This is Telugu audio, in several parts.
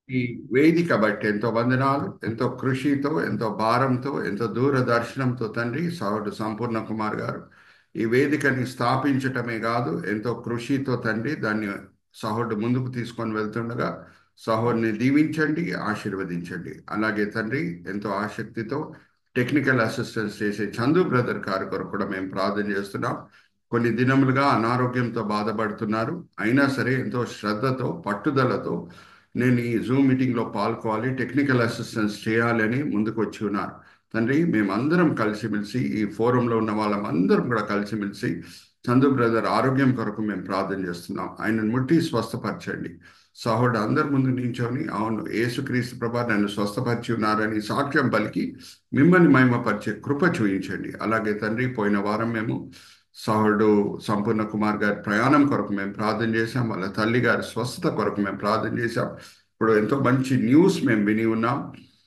ఈ వేదిక బట్టి ఎంతో వందనాలు ఎంతో కృషితో ఎంతో భారంతో ఎంతో దూరదర్శనంతో తండ్రి సహోడు సంపూర్ణ కుమార్ గారు ఈ వేదికని స్థాపించటమే కాదు ఎంతో కృషితో తండ్రి దాన్ని సహోడు ముందుకు తీసుకొని వెళ్తుండగా సహోడిని దీవించండి ఆశీర్వదించండి అలాగే తండ్రి ఎంతో ఆసక్తితో టెక్నికల్ అసిస్టెన్స్ చేసే చందు బ్రదర్ గారి కొరకు కూడా మేము ప్రార్థన చేస్తున్నాం కొన్ని దినములుగా అనారోగ్యంతో బాధపడుతున్నారు అయినా సరే ఎంతో శ్రద్ధతో పట్టుదలతో నేను ఈ జూమ్ మీటింగ్లో పాల్గొవాలి టెక్నికల్ అసిస్టెన్స్ చేయాలని ముందుకు వచ్చి ఉన్నారు తండ్రి మేమందరం కలిసిమెలిసి ఈ ఫోరంలో ఉన్న వాళ్ళమందరం కూడా కలిసిమెలిసి చందు బ్రదర్ ఆరోగ్యం కొరకు మేము ప్రార్థన చేస్తున్నాం ఆయనను ముట్టి స్వస్థపరచండి సహోడు అందరి ముందు నించొని అవును యేసుక్రీస్తు ప్రభా నన్ను స్వస్థపరిచి ఉన్నారని సాక్ష్యం పలికి మిమ్మల్ని మహిమపరిచే కృప చూపించండి అలాగే తండ్రి పోయిన వారం మేము సహోడు సంపూర్ణ కుమార్ గారి ప్రయాణం కొరకు మేము ప్రార్థన చేశాం వాళ్ళ తల్లి గారి స్వస్థత కొరకు మేము ప్రార్థన చేశాం ఇప్పుడు ఎంతో మంచి న్యూస్ మేము విని ఉన్నాం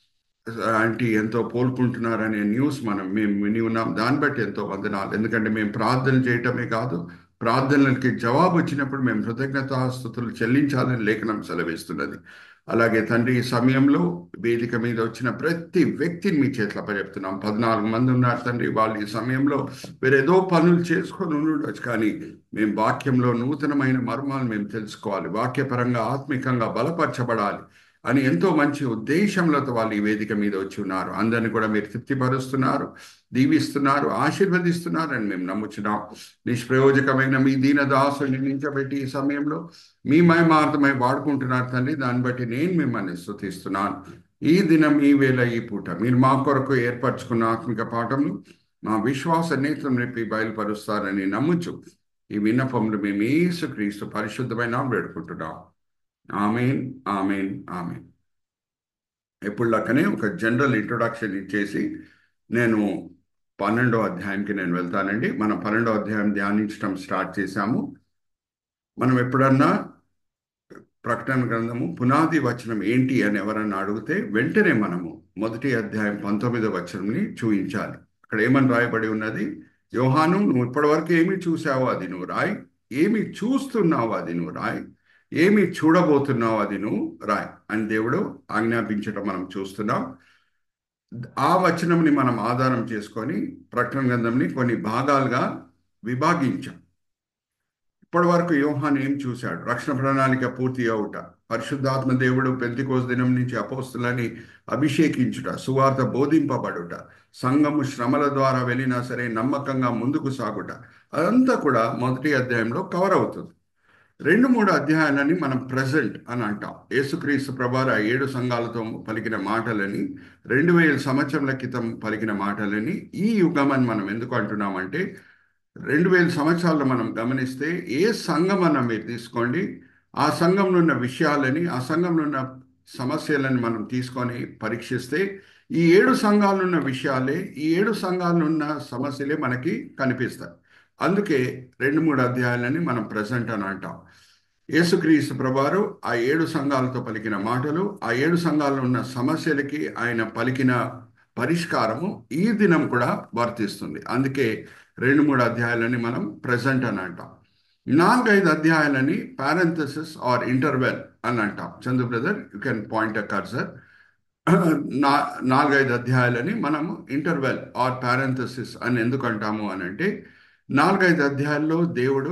ఆంటీ ఎంతో పోల్కుంటున్నారనే న్యూస్ మనం మేము విని ఉన్నాం దాన్ని బట్టి ఎంతో వందనాలు ఎందుకంటే మేము ప్రార్థన చేయటమే కాదు ప్రార్థనలకి జవాబు వచ్చినప్పుడు మేము కృతజ్ఞతాస్థుతులు చెల్లించాలని లేఖనం సెలవిస్తున్నది అలాగే తండ్రి ఈ సమయంలో వేదిక మీద వచ్చిన ప్రతి వ్యక్తిని మీ చేతిలో చెప్తున్నాం పద్నాలుగు మంది ఉన్నారు తండ్రి వాళ్ళు ఈ సమయంలో వేరేదో పనులు చేసుకొని ఉండొచ్చు కానీ మేము వాక్యంలో నూతనమైన మర్మాలు మేము తెలుసుకోవాలి వాక్యపరంగా ఆత్మికంగా బలపరచబడాలి అని ఎంతో మంచి ఉద్దేశంలతో వాళ్ళు ఈ వేదిక మీద వచ్చి ఉన్నారు అందరిని కూడా మీరు తృప్తిపరుస్తున్నారు దీవిస్తున్నారు ఆశీర్వదిస్తున్నారు అని మేము నమ్ముచున్నాం నిష్ప్రయోజకమైన మీ దీనదాసుని నించబెట్టి ఈ సమయంలో మీ మయమార్థమై వాడుకుంటున్నారు తండ్రి దాన్ని బట్టి నేను మిమ్మల్ని స్థుతిస్తున్నాను ఈ దినం ఈ వేళ ఈ పూట మీరు మా కొరకు ఏర్పరచుకున్న ఆత్మిక పాఠంను మా విశ్వాస నేత్రం నింపి బయలుపరుస్తారని నమ్ముచు ఈ విన్నపములు మేము యేసుక్రీస్తు పరిశుద్ధమైన వేడుకుంటున్నాం ఆమెన్ ఆమెన్ ఆమెన్ ఎప్పుడు లెక్కనే ఒక జనరల్ ఇంట్రొడక్షన్ ఇచ్చేసి నేను పన్నెండో అధ్యాయంకి నేను వెళ్తానండి మనం పన్నెండో అధ్యాయం ధ్యానించడం స్టార్ట్ చేశాము మనం ఎప్పుడన్నా ప్రకటన గ్రంథము పునాది వచనం ఏంటి అని ఎవరన్నా అడిగితే వెంటనే మనము మొదటి అధ్యాయం పంతొమ్మిదో వచనంని చూపించాలి అక్కడ ఏమని రాయబడి ఉన్నది యోహాను నువ్వు ఇప్పటివరకు ఏమి చూసావో అది నువ్వు రాయి ఏమి చూస్తున్నావో అది నువ్వు రాయి ఏమి చూడబోతున్నావు అది నువ్వు రాయ్ అని దేవుడు ఆజ్ఞాపించడం మనం చూస్తున్నాం ఆ వచనంని మనం ఆధారం చేసుకొని ప్రకటన గ్రంథంని కొన్ని భాగాలుగా విభాగించాం ఇప్పటి వరకు యోహాన్ ఏం చూశాడు రక్షణ ప్రణాళిక పూర్తి అవుట పరిశుద్ధాత్మ దేవుడు పెంతికోస్ దినం నుంచి అపోస్తులని అభిషేకించుట సువార్త బోధింపబడుట సంఘము శ్రమల ద్వారా వెళ్ళినా సరే నమ్మకంగా ముందుకు సాగుట అదంతా కూడా మొదటి అధ్యాయంలో కవర్ అవుతుంది రెండు మూడు అధ్యాయాలని మనం ప్రజెంట్ అని అంటాం యేసుక్రీస్తు ప్రభార ఏడు సంఘాలతో పలికిన మాటలని రెండు వేల సంవత్సరాల క్రితం పలికిన మాటలని ఈ యుగం అని మనం ఎందుకు అంటున్నామంటే రెండు వేల సంవత్సరాల్లో మనం గమనిస్తే ఏ సంఘం అన్న మీరు తీసుకోండి ఆ సంఘంలో ఉన్న విషయాలని ఆ సంఘంలో ఉన్న సమస్యలను మనం తీసుకొని పరీక్షిస్తే ఈ ఏడు సంఘాలు ఉన్న విషయాలే ఈ ఏడు సంఘాలు ఉన్న సమస్యలే మనకి కనిపిస్తాయి అందుకే రెండు మూడు అధ్యాయాలని మనం ప్రజెంట్ అని అంటాం యేసుక్రీస్తు ప్రభారు ఆ ఏడు సంఘాలతో పలికిన మాటలు ఆ ఏడు సంఘాల్లో ఉన్న సమస్యలకి ఆయన పలికిన పరిష్కారము ఈ దినం కూడా వర్తిస్తుంది అందుకే రెండు మూడు అధ్యాయాలని మనం ప్రజెంట్ అని అంటాం నాలుగైదు అధ్యాయాలని పారెంథసిస్ ఆర్ ఇంటర్వెల్ అని అంటాం Chandu brother you can point a cursor నా నాలుగైదు అధ్యాయాలని మనము ఇంటర్వెల్ ఆర్ పారెంథసిస్ అని ఎందుకు అంటాము అని అంటే నాలుగైదు అధ్యాయాల్లో దేవుడు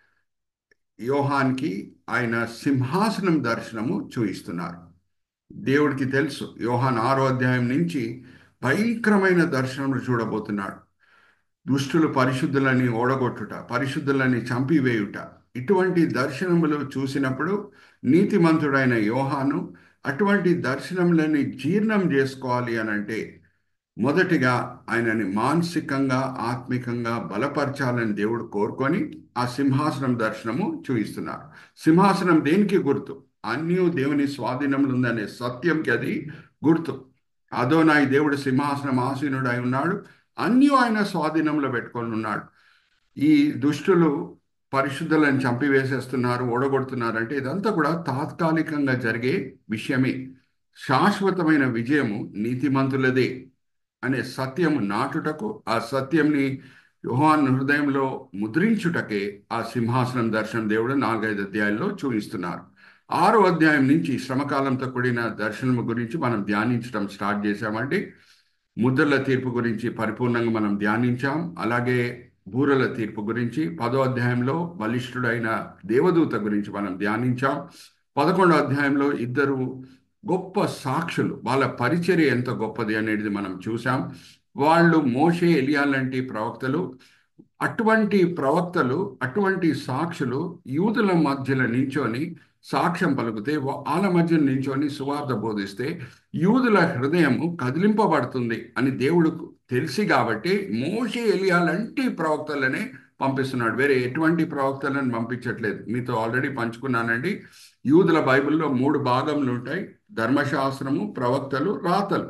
యోహాన్కి ఆయన సింహాసనం దర్శనము చూయిస్తున్నారు దేవుడికి తెలుసు యోహాన్ ఆరో అధ్యాయం నుంచి భయంకరమైన దర్శనములు చూడబోతున్నాడు దుష్టులు పరిశుద్ధులని ఓడగొట్టుట పరిశుద్ధులని చంపివేయుట ఇటువంటి దర్శనములు చూసినప్పుడు నీతిమంతుడైన యోహాను అటువంటి దర్శనములని జీర్ణం చేసుకోవాలి అని అంటే మొదటిగా ఆయనని మానసికంగా ఆత్మికంగా బలపరచాలని దేవుడు కోరుకొని ఆ సింహాసనం దర్శనము చూపిస్తున్నారు సింహాసనం దేనికి గుర్తు అన్నీ దేవుని స్వాధీనంలో ఉందనే సత్యంకి అది గుర్తు అదోనాయి దేవుడు సింహాసనం ఆసీనుడై ఉన్నాడు అన్నీ ఆయన స్వాధీనంలో పెట్టుకొని ఉన్నాడు ఈ దుష్టులు పరిశుద్ధులను చంపివేసేస్తున్నారు ఓడగొడుతున్నారు అంటే ఇదంతా కూడా తాత్కాలికంగా జరిగే విషయమే శాశ్వతమైన విజయము నీతిమంతులదే అనే సత్యము నాటుటకు ఆ సత్యంని యోహాన్ హృదయంలో ముద్రించుటకే ఆ సింహాసనం దర్శనం దేవుడు నాలుగైదు అధ్యాయాల్లో చూపిస్తున్నారు ఆరో అధ్యాయం నుంచి శ్రమకాలంతో కూడిన దర్శనం గురించి మనం ధ్యానించడం స్టార్ట్ చేశామండి ముద్రల తీర్పు గురించి పరిపూర్ణంగా మనం ధ్యానించాం అలాగే బూరల తీర్పు గురించి పదో అధ్యాయంలో బలిష్ఠుడైన దేవదూత గురించి మనం ధ్యానించాం పదకొండో అధ్యాయంలో ఇద్దరు గొప్ప సాక్షులు వాళ్ళ పరిచర్య ఎంత గొప్పది అనేది మనం చూసాం వాళ్ళు మోషే ఎలియా లాంటి ప్రవక్తలు అటువంటి ప్రవక్తలు అటువంటి సాక్షులు యూదుల మధ్యలో నించొని సాక్ష్యం పలుకుతే వాళ్ళ మధ్య నించొని సువార్త బోధిస్తే యూదుల హృదయము కదిలింపబడుతుంది అని దేవుడు తెలిసి కాబట్టి మోషే ఎలియా లాంటి ప్రవక్తలనే పంపిస్తున్నాడు వేరే ఎటువంటి ప్రవక్తలను పంపించట్లేదు మీతో ఆల్రెడీ పంచుకున్నానండి యూదుల బైబిల్లో మూడు భాగములు ఉంటాయి ధర్మశాస్త్రము ప్రవక్తలు రాతలు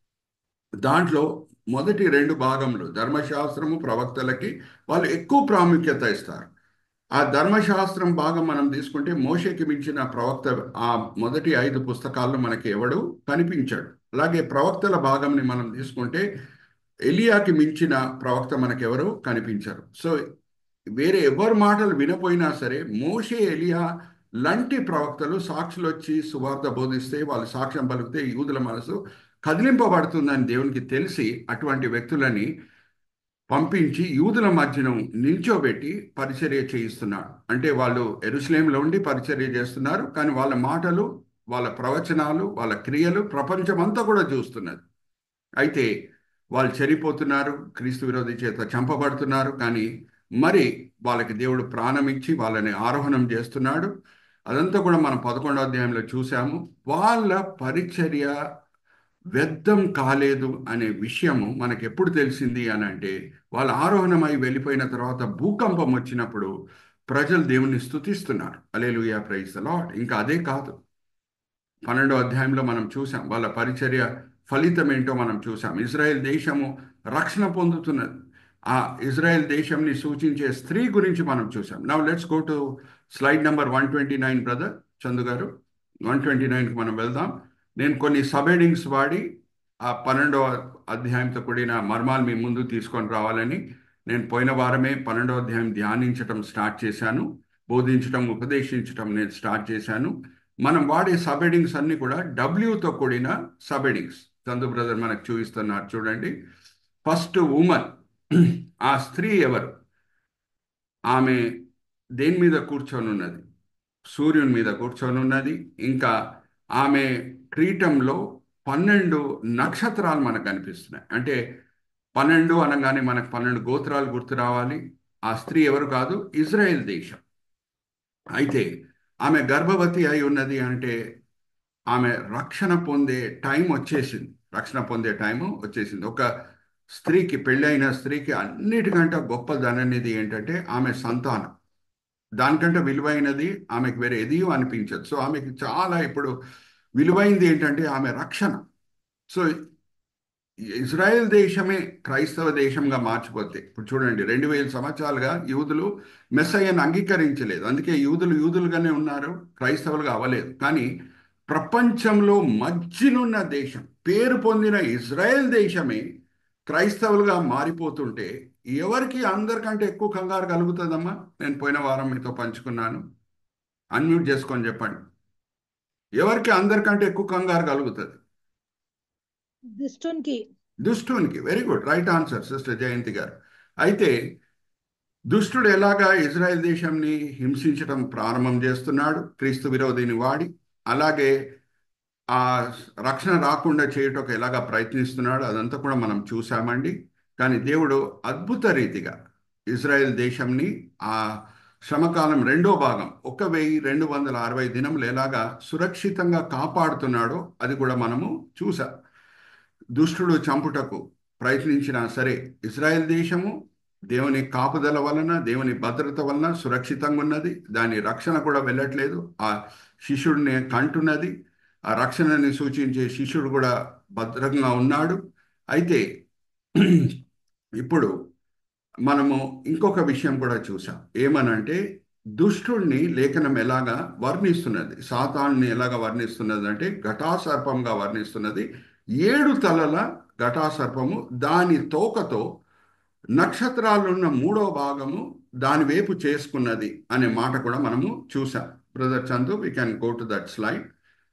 దాంట్లో మొదటి రెండు భాగములు ధర్మశాస్త్రము ప్రవక్తలకి వాళ్ళు ఎక్కువ ప్రాముఖ్యత ఇస్తారు ఆ ధర్మశాస్త్రం భాగం మనం తీసుకుంటే మోషకి మించిన ప్రవక్త ఆ మొదటి ఐదు పుస్తకాల్లో మనకి ఎవడు కనిపించాడు అలాగే ప్రవక్తల భాగంని మనం తీసుకుంటే ఎలియాకి మించిన ప్రవక్త మనకెవరు కనిపించరు సో వేరే ఎవరి మాటలు వినపోయినా సరే మోషే ఎలియా లాంటి ప్రవక్తలు సాక్షులు వచ్చి సువార్త బోధిస్తే వాళ్ళు సాక్ష్యం పలికితే యూదుల మనసు కదిలింపబడుతుందని దేవునికి తెలిసి అటువంటి వ్యక్తులని పంపించి యూదుల మధ్యను నిల్చోబెట్టి పరిచర్య చేయిస్తున్నాడు అంటే వాళ్ళు ఎరుసలేంలో ఉండి పరిచర్య చేస్తున్నారు కానీ వాళ్ళ మాటలు వాళ్ళ ప్రవచనాలు వాళ్ళ క్రియలు ప్రపంచమంతా కూడా చూస్తున్నది అయితే వాళ్ళు చనిపోతున్నారు క్రీస్తు విరోధి చేత చంపబడుతున్నారు కానీ మరి వాళ్ళకి దేవుడు ప్రాణం ఇచ్చి వాళ్ళని ఆరోహణం చేస్తున్నాడు అదంతా కూడా మనం పదకొండో అధ్యాయంలో చూసాము వాళ్ళ పరిచర్య వ్యర్థం కాలేదు అనే విషయము మనకు ఎప్పుడు తెలిసింది అని అంటే వాళ్ళ ఆరోహణమై వెళ్ళిపోయిన తర్వాత భూకంపం వచ్చినప్పుడు ప్రజలు దేవుణ్ణి స్థుతిస్తున్నారు అలేలుయా ప్రైజ్ లాట్ ఇంకా అదే కాదు పన్నెండో అధ్యాయంలో మనం చూసాం వాళ్ళ పరిచర్య ఫలితం ఏంటో మనం చూసాం ఇజ్రాయెల్ దేశము రక్షణ పొందుతున్నది ఆ ఇజ్రాయెల్ దేశంని సూచించే స్త్రీ గురించి మనం చూసాం now let's go to slide number one twenty nine brother Chandu garu one twenty నైన్కి మనం వెళ్దాం నేను కొన్ని సబెడింగ్స్ వాడి ఆ పన్నెండవ అధ్యాయంతో కూడిన మర్మాలు మీ ముందు తీసుకొని రావాలని నేను పోయిన వారమే పన్నెండవ అధ్యాయం ధ్యానించటం స్టార్ట్ చేశాను బోధించటం ఉపదేశించటం నేను స్టార్ట్ చేశాను మనం వాడే సబెడింగ్స్ అన్ని కూడా డబ్ల్యూతో కూడిన సబెడింగ్స్ చందు బ్రదర్ మనకు చూపిస్తున్నారు చూడండి ఫస్ట్ ఉమన్ ఆ స్త్రీ ఎవరు ఆమె దేని మీద కూర్చొని ఉన్నది సూర్యుని మీద కూర్చొని ఉన్నది ఇంకా ఆమె క్రీటంలో పన్నెండు నక్షత్రాలు మనకు కనిపిస్తున్నాయి అంటే పన్నెండు అనగానే మనకు పన్నెండు గోత్రాలు గుర్తు రావాలి ఆ స్త్రీ ఎవరు కాదు ఇజ్రాయెల్ దేశం అయితే ఆమె గర్భవతి అయి ఉన్నది అంటే ఆమె రక్షణ పొందే టైం వచ్చేసింది రక్షణ పొందే టైము వచ్చేసింది ఒక స్త్రీకి పెళ్ళైన స్త్రీకి అన్నిటికంటే గొప్ప ధననిధి ఏంటంటే ఆమె సంతానం దానికంటే విలువైనది ఆమెకు వేరే ఎది అనిపించదు సో ఆమెకి చాలా ఇప్పుడు విలువైంది ఏంటంటే ఆమె రక్షణ సో ఇజ్రాయెల్ దేశమే క్రైస్తవ దేశంగా మార్చిపోతే ఇప్పుడు చూడండి రెండు వేల సంవత్సరాలుగా యూదులు మెస్సయ్యను అంగీకరించలేదు అందుకే యూదులు యూదులుగానే ఉన్నారు క్రైస్తవులుగా అవ్వలేదు కానీ ప్రపంచంలో మధ్యనున్న దేశం పేరు పొందిన ఇజ్రాయెల్ దేశమే క్రైస్తవులుగా మారిపోతుంటే ఎవరికి అందరికంటే ఎక్కువ కంగారు కలుగుతుందమ్మా నేను పోయిన వారం మీతో పంచుకున్నాను అన్మ్యూట్ చేసుకొని చెప్పండి ఎవరికి అందరికంటే ఎక్కువ కంగారు కలుగుతుంది దుష్టునికి దుష్టునికి very good right answer sister Jayanthi garu అయితే దుష్టుడు ఎలాగా ఇజ్రాయెల్ దేశంని హింసించడం ప్రారంభం చేస్తున్నాడు క్రీస్తు విరోధిని వాడి అలాగే ఆ రక్షణ రాకుండా చేయటకు ఎలాగా ప్రయత్నిస్తున్నాడు అదంతా కూడా మనం చూసామండి కానీ దేవుడు అద్భుత రీతిగా ఇజ్రాయెల్ దేశంని ఆ శ్రమకాలం రెండో భాగం ఒక వెయ్యి రెండు వందల అరవై దినములు ఎలాగా సురక్షితంగా కాపాడుతున్నాడో అది కూడా మనము చూసాం దుష్టుడు చంపుటకు ప్రయత్నించినా సరే ఇజ్రాయెల్ దేశము దేవుని కాపుదల వలన దేవుని భద్రత వలన సురక్షితంగా ఉన్నది దాని రక్షణ కూడా వెళ్ళట్లేదు ఆ శిష్యుడిని కంటున్నది ఆ రక్షణని సూచించే శిష్యుడు కూడా భద్రంగా ఉన్నాడు అయితే ఇప్పుడు మనము ఇంకొక విషయం కూడా చూసాం ఏమనంటే దుష్టుణ్ణి లేఖనం ఎలాగా వర్ణిస్తున్నది సాతాన్ని ఎలాగా వర్ణిస్తున్నది అంటే ఘటాసర్పంగా వర్ణిస్తున్నది ఏడు తలల ఘటాసర్పము దాని తోకతో నక్షత్రాలున్న మూడో భాగము దాని వైపు చేసుకున్నది అనే మాట కూడా మనము చూసాం brother Chandu we can go to that slide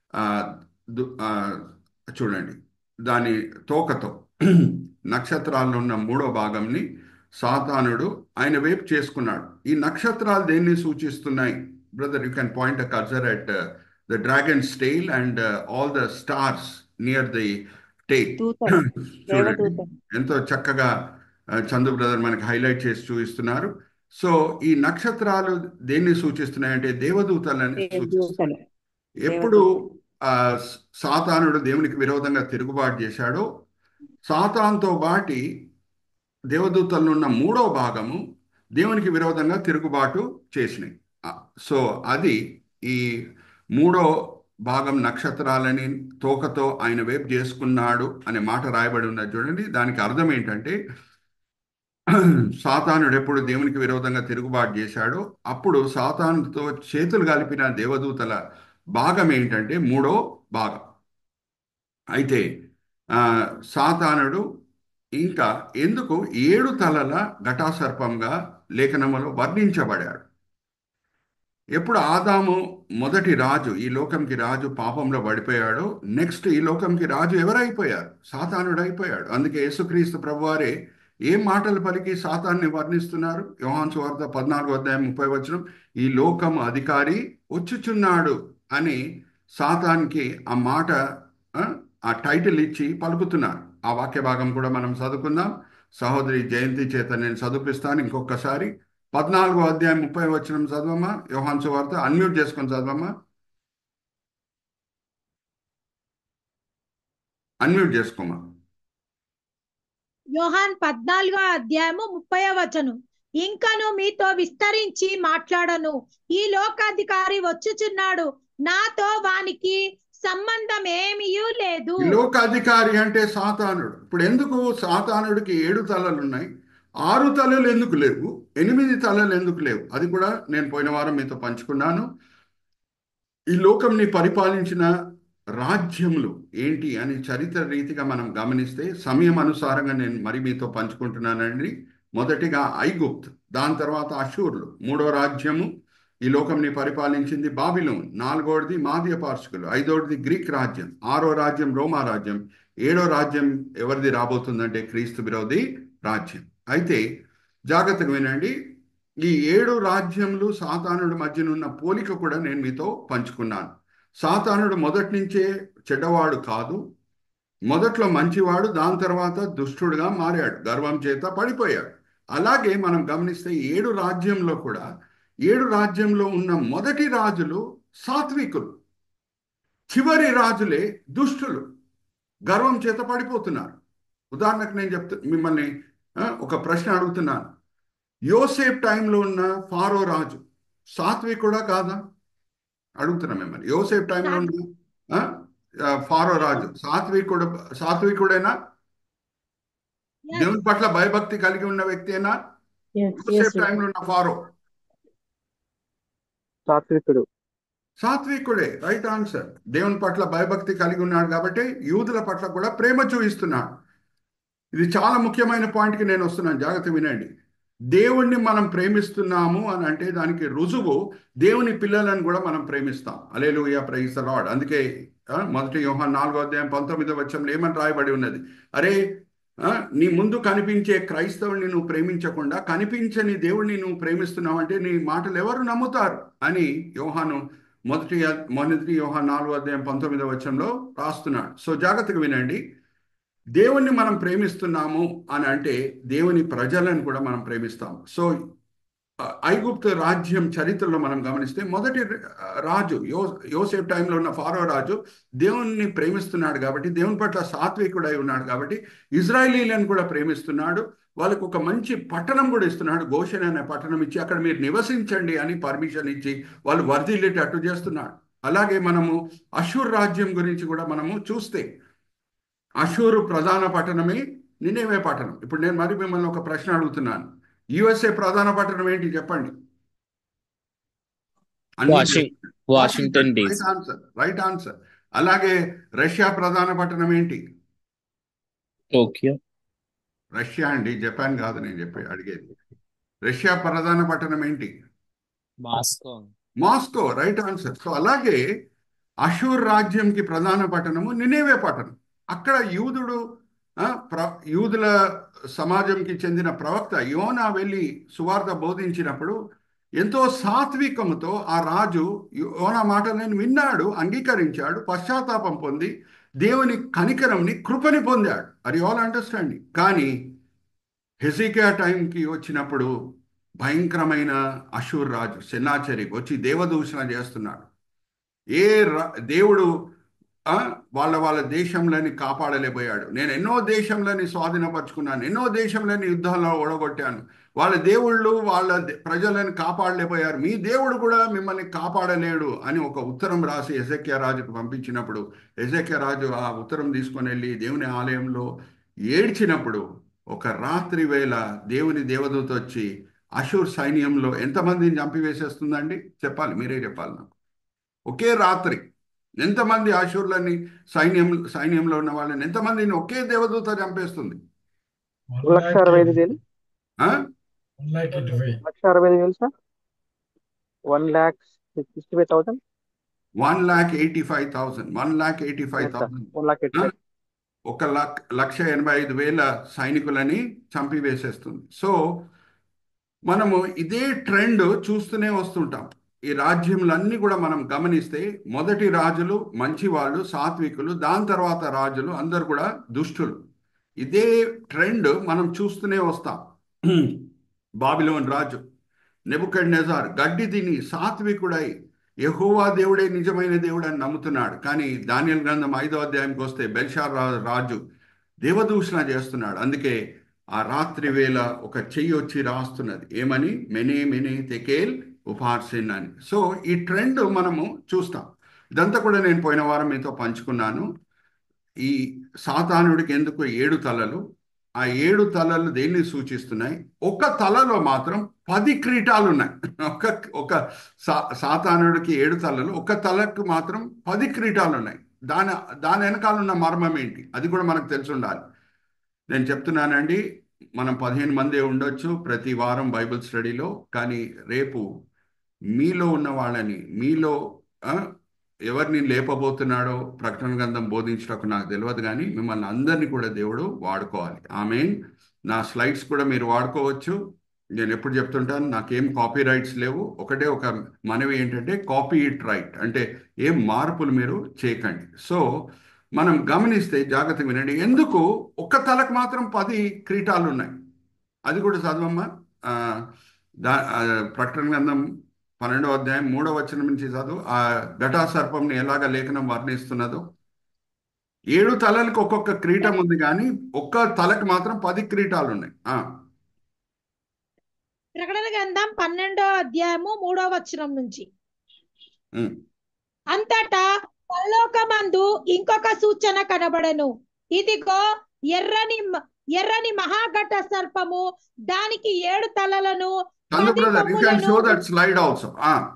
చూడండి దాని తోకతో నక్షత్రాల్లో ఉన్న మూడో భాగంని సాతానుడు ఆయన వైపు చేసుకున్నాడు ఈ నక్షత్రాలు దేన్ని సూచిస్తున్నాయి brother you can point a culture at the dragon style and all the stars near the take దూతలు చూడండి దేవదూతలు ఎంతో చక్కగా ఆ, చందు బ్రదర్ మనకి హైలైట్ చేసి చూపిస్తున్నారు సో ఈ నక్షత్రాలు దేన్ని సూచిస్తున్నాయంటే దేవదూతలని సూచిస్తున్నాయి దేవదూతలు ఎప్పుడు దేవదూతలు ఆ సాతానుడు దేవునికి విరోధంగా తిరుగుబాటు చేశాడో సాతాన్తో బాటి దేవదూతల్లో ఉన్న మూడో భాగము దేవునికి విరోధంగా తిరుగుబాటు చేసినాయి ఆ, సో అది ఈ మూడో భాగం నక్షత్రాలని తోకతో ఆయన వైపు చేసుకున్నాడు అనే మాట రాయబడి ఉన్నది చూడండి దానికి అర్థం ఏంటంటే సాతానుడు ఎప్పుడు దేవునికి విరోధంగా తిరుగుబాటు చేశాడో అప్పుడు సాతానుతో చేతులు కలిపిన దేవదూతల భాగం ఏంటంటే మూడో భాగం అయితే ఆ, సాతానుడు ఇంకా ఎందుకు ఏడు తలల ఘటాసర్పంగా లేఖనములో వర్ణించబడాడు ఎప్పుడు ఆదాము మొదటి రాజు ఈ లోకంకి రాజు పాపంలో పడిపోయాడో నెక్స్ట్ ఈ లోకంకి రాజు ఎవరైపోయారు సాతానుడు అయిపోయాడు అందుకే యేసుక్రీస్తు ప్రభువారే ఏ మాటలు పలికి సాతాన్ని వర్ణిస్తున్నారు యోహాన్ సువార్త పద్నాలుగో అధ్యాయం ముప్పై వచనం ఈ లోకం అధికారి వచ్చుచున్నాడు అని సాతానికి ఆ మాట ఆ, ఆ టైటిల్ ఇచ్చి పలుకుతున్నారు ఆ వాక్య భాగం కూడా మనం చదువుకుందాం సహోదరి జయంతి చేత నేను చదివిస్తాను ఇంకొకసారి పద్నాలుగో అధ్యాయం ముప్పై వచనం చదవమ్మా యోహాన్ సువార్త అన్మ్యూట్ చేసుకొని చదవమ్మా అన్మ్యూట్ చేసుకోమా యోహాన్ పద్నాలుగో అధ్యాయము ముప్పై వచనం ఇంకను మీతో విస్తరించి మాట్లాడను ఈ లోకాధికారి వచ్చుచున్నాడు నాతో వానికి సంబంధం ఏమీయూ లేదు ఈ లోకాధికారి అంటే సాతానుడు ఇప్పుడు ఎందుకు సాతానుడికి ఏడు తలలు ఉన్నాయి ఆరు తలలు ఎందుకు లేవు ఎనిమిది తలలు ఎందుకు లేవు అది కూడా నేను పోయిన వారం మీతో పంచుకున్నాను ఈ లోకంని పరిపాలించిన రాజ్యములు ఏంటి అని చరిత్ర రీతిగా మనం గమనిస్తే సమయం అనుసారంగా నేను మరి మీతో పంచుకుంటున్నానండి మొదటిగా ఐగుప్త్ దాని తర్వాత అషూర్లు మూడో రాజ్యము ఈ లోకంని పరిపాలించింది బాబిలోన్ నాలుగోది మాదియ పార్షికులు ఐదోది గ్రీక్ రాజ్యం ఆరో రాజ్యం రోమా రాజ్యం ఏడో రాజ్యం ఎవరిది రాబోతుందంటే క్రీస్తు విరోధి రాజ్యం అయితే జాగ్రత్తగా వినండి ఈ ఏడు రాజ్యములు సాతానుడి మధ్యన ఉన్న పోలిక కూడా నేను మీతో పంచుకున్నాను సాతానుడు మొదటి నుంచే చెడ్డవాడు కాదు మొదట్లో మంచివాడు దాని తర్వాత దుష్టుడుగా మారాడు గర్వం చేత పడిపోయాడు అలాగే మనం గమనిస్తే ఏడు రాజ్యంలో కూడా ఏడు రాజ్యంలో ఉన్న మొదటి రాజులు సాత్వికులు చివరి రాజులే దుష్టులు గర్వం చేత పడిపోతున్నారు ఉదాహరణకు నేను చెప్తు మిమ్మల్ని ఆ, ఒక ప్రశ్న అడుగుతున్నాను యోసేఫ్ టైంలో ఉన్న ఫారో రాజు సాత్వికుడా కాదా అడుగుతున్నా మిమ్మల్ని యోసేఫ్ టైంలో ఉన్న ఆ, ఆ, ఫారో రాజు సాత్వికుడు సాత్వికుడేనా Yes. దేవుని పట్ల భయభక్తి కలిగి ఉన్న వ్యక్తేనా యోసేఫ్ టైంలో ఉన్న ఫారో సాత్వికుడు సాత్వికుడే రైట్ ఆన్సర్ దేవుని పట్ల భయభక్తి కలిగి ఉన్నాడు కాబట్టి యూదుల పట్ల కూడా ప్రేమ చూపిస్తున్నాడు ఇది చాలా ముఖ్యమైన పాయింట్కి నేను వస్తున్నాను జాగ్రత్త వినండి దేవుణ్ణి మనం ప్రేమిస్తున్నాము అని అంటే దానికి రుజువు దేవుని పిల్లలను కూడా మనం ప్రేమిస్తాం అలేలుయ ప్రైస్ లాడ్ అందుకే ఆ, మొదటి యోహాన్ నాలుగో అధ్యాయం పంతొమ్మిదో వచ్చంలో ఏమని రాయబడి ఉన్నది అరే ఆ, నీ ముందు కనిపించే క్రైస్తవుని నువ్వు ప్రేమించకుండా కనిపించని దేవుణ్ణి నువ్వు ప్రేమిస్తున్నావు అంటే నీ మాటలు ఎవరు నమ్ముతారు అని యోహాను మొదటి మొదటి యోహాన్ నాలుగో అధ్యాయం పంతొమ్మిదో వచ్చంలో రాస్తున్నాడు సో జాగ్రత్తగా వినండి దేవుణ్ణి మనం ప్రేమిస్తున్నాము అని అంటే దేవుని ప్రజలను కూడా మనం ప్రేమిస్తాం సో ఆ, ఐగుప్తు రాజ్యం చరిత్రలో మనం గమనిస్తే మొదటి ఆ, రాజు యో యోసేఫ్ టైంలో ఉన్న ఫారో రాజు దేవుణ్ణి ప్రేమిస్తున్నాడు కాబట్టి దేవుని పట్ల సాత్వికుడై ఉన్నాడు కాబట్టి ఇజ్రాయేలీలను కూడా ప్రేమిస్తున్నాడు వాళ్ళకు ఒక మంచి పట్టణం కూడా ఇస్తున్నాడు గోషన్ అనే పట్టణం ఇచ్చి అక్కడ మీరు నివసించండి అని పర్మిషన్ ఇచ్చి వాళ్ళు వర్ధిల్లేటట్టు చేస్తున్నాడు అలాగే మనము అషూర్ రాజ్యం గురించి కూడా మనము చూస్తే అషూరు ప్రధాన పట్టణమే నినేవే పట్టణం ఇప్పుడు నేను మరి మిమ్మల్ని ఒక ప్రశ్న అడుగుతున్నాను యుఎస్ఏ ప్రధాన పట్టణం ఏంటి చెప్పండి washing Washington DC right answer right answer అలాగే రష్యా ప్రధాన పట్టణం ఏంటి టోక్యో రష్యా అండి జపాన్ కాదు నేను చెప్పి అడిగేది రష్యా ప్రధాన పట్టణం ఏంటి Moscow Moscow right answer so అలాగే అషూర్ రాజ్యంకి ప్రధాన పట్టణము నినేవే పట్టణం అక్కడ యూదుడు ఆ, ప్ర యూదుల సమాజంకి చెందిన ప్రవక్త యోనా వెళ్ళి సువార్త బోధించినప్పుడు ఎంతో సాత్వికముతో ఆ రాజు యోనా మాటలను విన్నాడు అంగీకరించాడు పశ్చాత్తాపం పొంది దేవుని కనికరంని కృపని పొందాడు అది ఆల్ అండర్స్టాండింగ్ కానీ హెసికియా టైంకి వచ్చినప్పుడు భయంకరమైన అషూర్ రాజు సెన్నాచరి వచ్చి దేవదూషణ చేస్తున్నాడు ఏ రా- దేవుడు ఆ, వాళ్ళ వాళ్ళ దేశంలోని కాపాడలేకపోయాడు నేను ఎన్నో దేశంలోని స్వాధీనపరుచుకున్నాను ఎన్నో దేశంలోని యుద్ధాల్లో ఓడగొట్టాను వాళ్ళ దేవుళ్ళు వాళ్ళ దే- ప్రజలను కాపాడలేకపోయారు మీ దేవుడు కూడా మిమ్మల్ని కాపాడలేడు అని ఒక ఉత్తరం రాసి ఎజెక్య రాజుకు పంపించినప్పుడు ఎజెక్య రాజు ఆ ఉత్తరం తీసుకొని వెళ్ళి దేవుని ఆలయంలో ఏడ్చినప్పుడు ఒక రాత్రి వేళ దేవుని దేవదూత వచ్చి అషూర్ సైన్యంలో ఎంతమందిని చంపివేసేస్తుందండి చెప్పాలి మీరే చెప్పాలి నాకు ఒకే రాత్రి ఎంతమంది ఆశూర్లని సైన్యం సైన్యంలో ఉన్న వాళ్ళని ఎంతమందిని ఒకే దేవదూత చంపేస్తుంది ఒక లక్ష అరవై ఐదు వేలు ఆ? వన్ ల్యాక్ ఎయిటీ ఫైవ్ లక్ష అరవై ఐదు వేలు sir one lakh sixty five thousand one lakh eighty five thousand one lakh eighty five yes sir thousand one lakh eighty five ఒక లక్ లక్ష ఎనభై ఐదు వేల సైనికులని చంపివేసేస్తుంది సో మనము ఇదే ట్రెండ్ చూస్తూనే వస్తుంటాం ఈ రాజ్యములన్నీ కూడా మనం గమనిస్తే మొదటి రాజులు మంచి వాళ్ళు సాత్వికులు దాని తర్వాత రాజులు అందరు కూడా దుష్టులు ఇదే ట్రెండ్ మనం చూస్తూనే వస్తాం బాబిలోన్ రాజు నెబుకడ్నెజార్ గడ్డి తిని సాత్వికుడై యెహోవా దేవుడే నిజమైన దేవుడు అని నమ్ముతున్నాడు కానీ దానియల్ గ్రంథం ఐదో అధ్యాయంకి వస్తే బెల్షార్ రా- రాజు దేవదూషణ చేస్తున్నాడు అందుకే ఆ రాత్రి వేళ ఒక చెయ్యి వచ్చి రాస్తున్నది ఏమని మెనే మెనే తెకేల్ ఉపార్సిన్ అని సో ఈ ట్రెండ్ మనము చూస్తాం ఇదంతా కూడా నేను పోయిన వారం మీతో పంచుకున్నాను ఈ సాతానుడికి ఎందుకు ఏడు తలలు ఆ ఏడు తలలు దేన్ని సూచిస్తున్నాయి ఒక తలలో మాత్రం పది క్రీటాలు ఉన్నాయి ఒక ఒక సా సాతానుడికి ఏడు తలలు ఒక తలకు మాత్రం పది క్రీటాలు ఉన్నాయి దాని దాని వెనకాల ఉన్న మర్మం ఏంటి అది కూడా మనకు తెలిసి ఉండాలి నేను చెప్తున్నానండి మనం పదిహేను మందే ఉండొచ్చు ప్రతి వారం బైబిల్ స్టడీలో కానీ రేపు మీలో ఉన్న వాళ్ళని మీలో ఆ, ఎవరిని లేపబోతున్నాడో ప్రకటన గ్రంథం బోధించడానికి నాకు తెలియదు కానీ మిమ్మల్ని అందరినీ కూడా దేవుడు వాడుకోవాలి ఆమె నా స్లైడ్స్ కూడా మీరు వాడుకోవచ్చు నేను ఎప్పుడు చెప్తుంటాను నాకేం కాపీ రైట్స్ లేవు ఒకటే ఒక మనవి ఏంటంటే కాపీ ఇట్ రైట్ అంటే ఏం మార్పులు మీరు చేయకండి సో మనం గమనిస్తే జాగ్రత్తగా వినండి ఎందుకు ఒక్క తలకు మాత్రం పది క్రీటాలు ఉన్నాయి అది కూడా చదవమ్మా ఆ, దా ఆ, ప్రకటన గ్రంథం పన్నెండవ అధ్యాయం మూడవ వచనం నుంచి చదువు ఆ ఘటా సర్పంని ఎలాగ లేఖనం వర్ణిస్తున్నదో ఏడు తలలకు ఒక్కొక్క క్రీటం ఉంది కానీ ఒక్క తలకు మాత్రం పది క్రీటాలు ఉన్నాయి ఆ, ప్రకటన గ్రంథం పన్నెండో అధ్యాయము మూడో వచనం నుంచి ఉమ్. అంతటా పరలోకమందు ఇంకొక సూచన కనబడను ఇదిగో ఎర్రని మ- ఎర్రని మహాఘట సర్పము దానికి ఏడు తలలను చందు పది బ్రదర్ యూ క్యాన్ కొమ్ములను షో దట్ స్లైడ్ ఆల్సో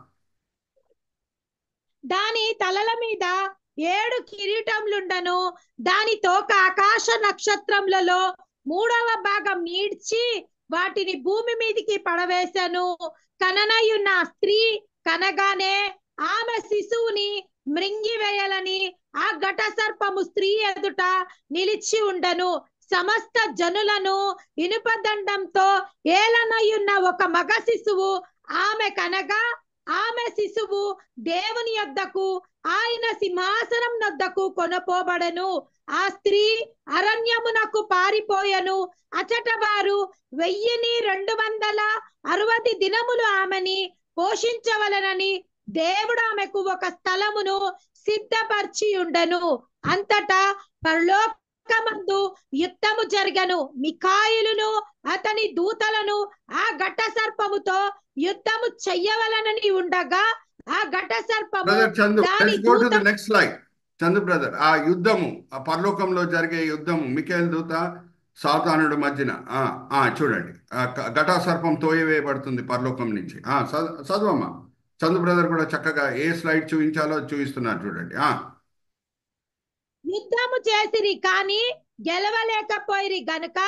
దాని తలల మీద ఏడు కిరీటములుండను దాని తోక ఆకాశ నక్షత్రములలో మూడవ భాగం నీడ్చి వాటిని భూమి మీదికి పడవేశాను కననయున్న ఆ స్త్రీ కనగానే ఆమె శిశువుని మృంగివేయాలని ఆ ఘట సర్పము స్త్రీ ఎదుట నిలిచి ఉండను సమస్త జనులను ఇనుపదండంతో ఏలనయున్న ఒక మగ శిశువు ఆమె కనగా ఆమె శిశువు దేవుని యొద్దకు ఆయన సింహాసనం నొద్దకు కొనపోబడను ఆ స్త్రీ అరణ్యమునకు పారిపోయెను అచట వారు వెయ్యిని రెండు వందల అరవది దినములు ఆమెని పోషించవలనని దేవుడు ఆమెకు ఒక స్థలమును సిద్ధపరిచి ఉండను అంతటా పరలోకమందు యుద్ధము జరగను మికాయిలును అతని దూతలను ఆ ఘట సర్పముతో యుద్ధము చెయ్యవలనని ఉండగా ఆ ఘట సర్పము బ్రదర్ చందు దాని లెట్స్ గో టు దూత the next slide Chandu brother ఆ యుద్ధము ఆ పరలోకంలో జరిగే యుద్ధము మికేల్ దూత సాతానుడు మధ్యన ఆ, ఆ, చూడండి ఆ క- ఘటా సర్పం తోయవేయబడుతుంది పరలోకం నుంచి ఆ చద- చదవమ్మా చందు బ్రదర్ కూడా చక్కగా ఏ స్లైడ్ చూపించాలో చూపిస్తున్నారు చూడండి ఆ యుద్ధము చేసిరి కానీ గెలవలేకపోయిరి గనుక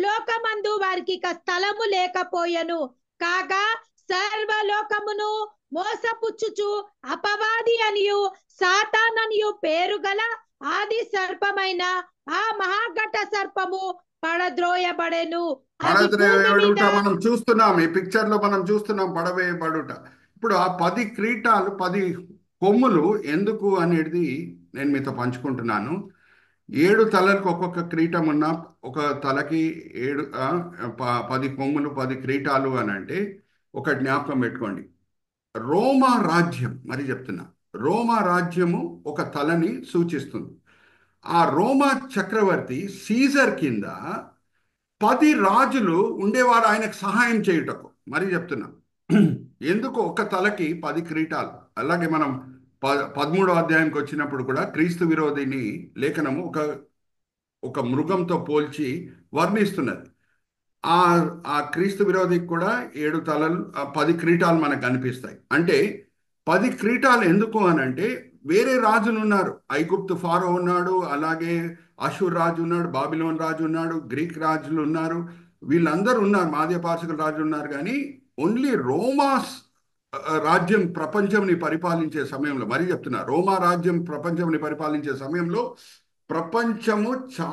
పరలోకమందు వారికి ఇక స్థలము లేకపోయెను కాగా సర్వలోకమును మోసపుచ్చుచు అపవాది అనియు సాతాన్ అనియు పేరు గల ఆది సర్పమైన ఆ మహాఘట సర్పము పడద్రోయబడెను అది భూమి పడవేయబడుట మీద మనం చూస్తున్నాం ఈ పిక్చర్ లో మనం చూస్తున్నాం పడవేయబడుట ఇప్పుడు ఆ పది క్రీటాలు పది కొమ్ములు ఎందుకు అనేది నేను మీతో పంచుకుంటున్నాను ఏడు తలలకు ఒక్కొక్క క్రీటం ఉన్న ఒక తలకి ఏడు ఆ, ప- పది కొమ్ములు పది క్రీటాలు అని అంటే ఒక జ్ఞాపకం పెట్టుకోండి రోమా రాజ్యం మరి చెప్తున్నా రోమా రాజ్యము ఒక తలని సూచిస్తుంది ఆ రోమా చక్రవర్తి సీజర్ కింద పది రాజులు ఉండేవారు ఆయనకు సహాయం చేయుటకు మరి చెప్తున్నా ఎందుకు ఒక తలకి పది క్రీటాలు అలాగే మనం ప పదమూడో అధ్యాయంకి వచ్చినప్పుడు కూడా క్రీస్తు విరోధిని లేఖనము ఒక ఒక మృగంతో పోల్చి వర్ణిస్తున్నది ఆ ఆ క్రీస్తు విరోధికి కూడా ఏడు తలలు ఆ పది క్రీటాలు మనకు కనిపిస్తాయి అంటే పది క్రీటాలు ఎందుకు అని అంటే వేరే రాజులు ఉన్నారు ఐగుప్తు ఫారో ఉన్నాడు అలాగే అషూర్ రాజు ఉన్నాడు బాబిలోన్ రాజు ఉన్నాడు గ్రీక్ రాజులు ఉన్నారు వీళ్ళందరూ ఉన్నారు మాధ్య పార్షికుల రాజులు ఉన్నారు కానీ ఓన్లీ రోమాస్ ఆ, రాజ్యం ప్రపంచంని పరిపాలించే సమయంలో మరీ చెప్తున్నా రోమా రాజ్యం ప్రపంచంని పరిపాలించే సమయంలో ప్రపంచము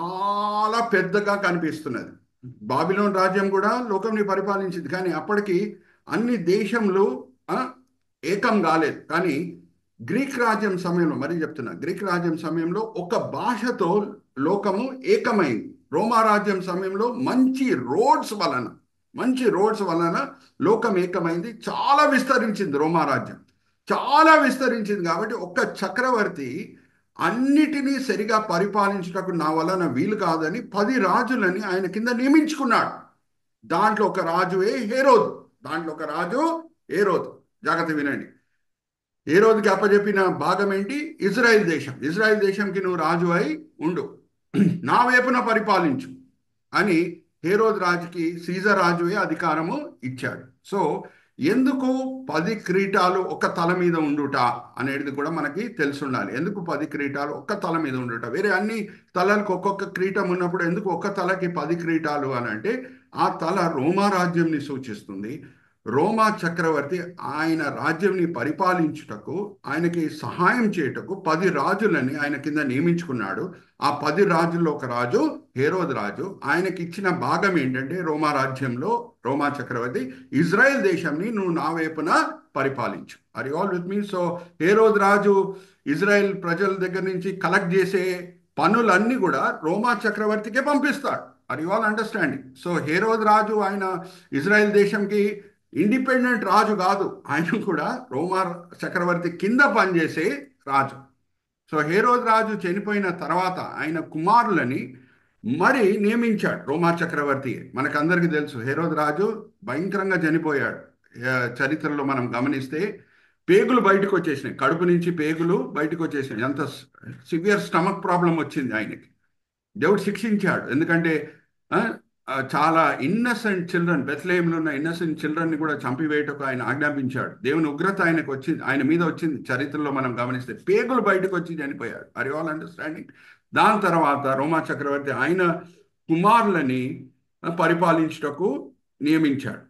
చాలా పెద్దగా కనిపిస్తున్నది బాబిలోన్ రాజ్యం కూడా లోకంని పరిపాలించింది కానీ అప్పటికి అన్ని దేశంలో ఆ, ఏకం కాలేదు కానీ గ్రీక్ రాజ్యం సమయంలో మరీ చెప్తున్నా గ్రీక్ రాజ్యం సమయంలో ఒక భాషతో లోకము ఏకమైంది రోమా రాజ్యం సమయంలో మంచి రోడ్స్ వలన మంచి రోడ్స్ వలన లోకం ఏకమైంది చాలా విస్తరించింది రోమా రాజ్యం చాలా విస్తరించింది కాబట్టి ఒక్క చక్రవర్తి అన్నిటినీ సరిగా పరిపాలించుటకు నా వలన వీలు కాదని పది రాజులని ఆయన కింద నియమించుకున్నాడు దాంట్లో ఒక రాజువే హేరోదు దాంట్లో ఒక రాజు హేరోదు జాగ్రత్త వినండి హేరోదుకి అప్పచెప్పిన భాగం ఏంటి ఇజ్రాయెల్ దేశం ఇజ్రాయెల్ దేశంకి నువ్వు రాజు అయి ఉండు నా వైపున పరిపాలించు అని హేరోద్ రాజుకి సీజర్ రాజువే అధికారము ఇచ్చాడు సో ఎందుకు పది క్రీటాలు ఒక తల మీద ఉండుట అనేది కూడా మనకి తెలిసి ఉండాలి ఎందుకు పది క్రీటాలు ఒక్క తల మీద ఉండుట వేరే అన్ని తలలకు ఒక్కొక్క క్రీటం ఉన్నప్పుడు ఎందుకు ఒక్క తలకి పది క్రీటాలు అని అంటే ఆ తల రోమా రాజ్యంని సూచిస్తుంది రోమా చక్రవర్తి ఆయన రాజ్యంని పరిపాలించుటకు ఆయనకి సహాయం చేయుటకు పది రాజులని ఆయన కింద నియమించుకున్నాడు ఆ పది రాజుల్లో ఒక రాజు హేరోద్ రాజు ఆయనకి ఇచ్చిన భాగం ఏంటంటే రోమా రాజ్యంలో రోమా చక్రవర్తి ఇజ్రాయెల్ దేశంని నువ్వు నా వైపున పరిపాలించు are all with me so Herod రాజు ఇజ్రాయెల్ ప్రజల దగ్గర నుంచి కలెక్ట్ చేసే పనులన్నీ కూడా రోమా చక్రవర్తికే పంపిస్తాడు are you all understanding so Herod రాజు ఆయన ఇజ్రాయెల్ దేశంకి ఇండిపెండెంట్ రాజు కాదు ఆయన కూడా రోమా చక్రవర్తి కింద పనిచేసే రాజు సో హేరోద్ రాజు చనిపోయిన తర్వాత ఆయన కుమారులని మరి నియమించాడు రోమా చక్రవర్తి మనకందరికీ తెలుసు హేరోద్ రాజు భయంకరంగా చనిపోయాడు ఆ, చరిత్రలో మనం గమనిస్తే పేగులు బయటకు వచ్చేసినాయి కడుపు నుంచి పేగులు బయటకు వచ్చేసినాయి ఎంత సివియర్ స్టమక్ ప్రాబ్లం వచ్చింది ఆయనకి దేవుడు శిక్షించాడు ఎందుకంటే ఆ, ఆ, చాలా ఇన్నసెంట్ చిల్డ్రన్ బెత్లేయంలో ఉన్న ఇన్నసెంట్ చిల్డ్రన్ని కూడా చంపివేయటకు ఆయన ఆజ్ఞాపించాడు దేవుని ఉగ్రత ఆయనకు వచ్చింది ఆయన మీద వచ్చింది చరిత్రలో మనం గమనిస్తే పేగులు బయటకు వచ్చి చనిపోయాడు ఆర్ ఆల్ అండర్స్టాండింగ్ దాని తర్వాత రోమా చక్రవర్తి ఆయన కుమారులని ఆ, పరిపాలించుటకు నియమించాడు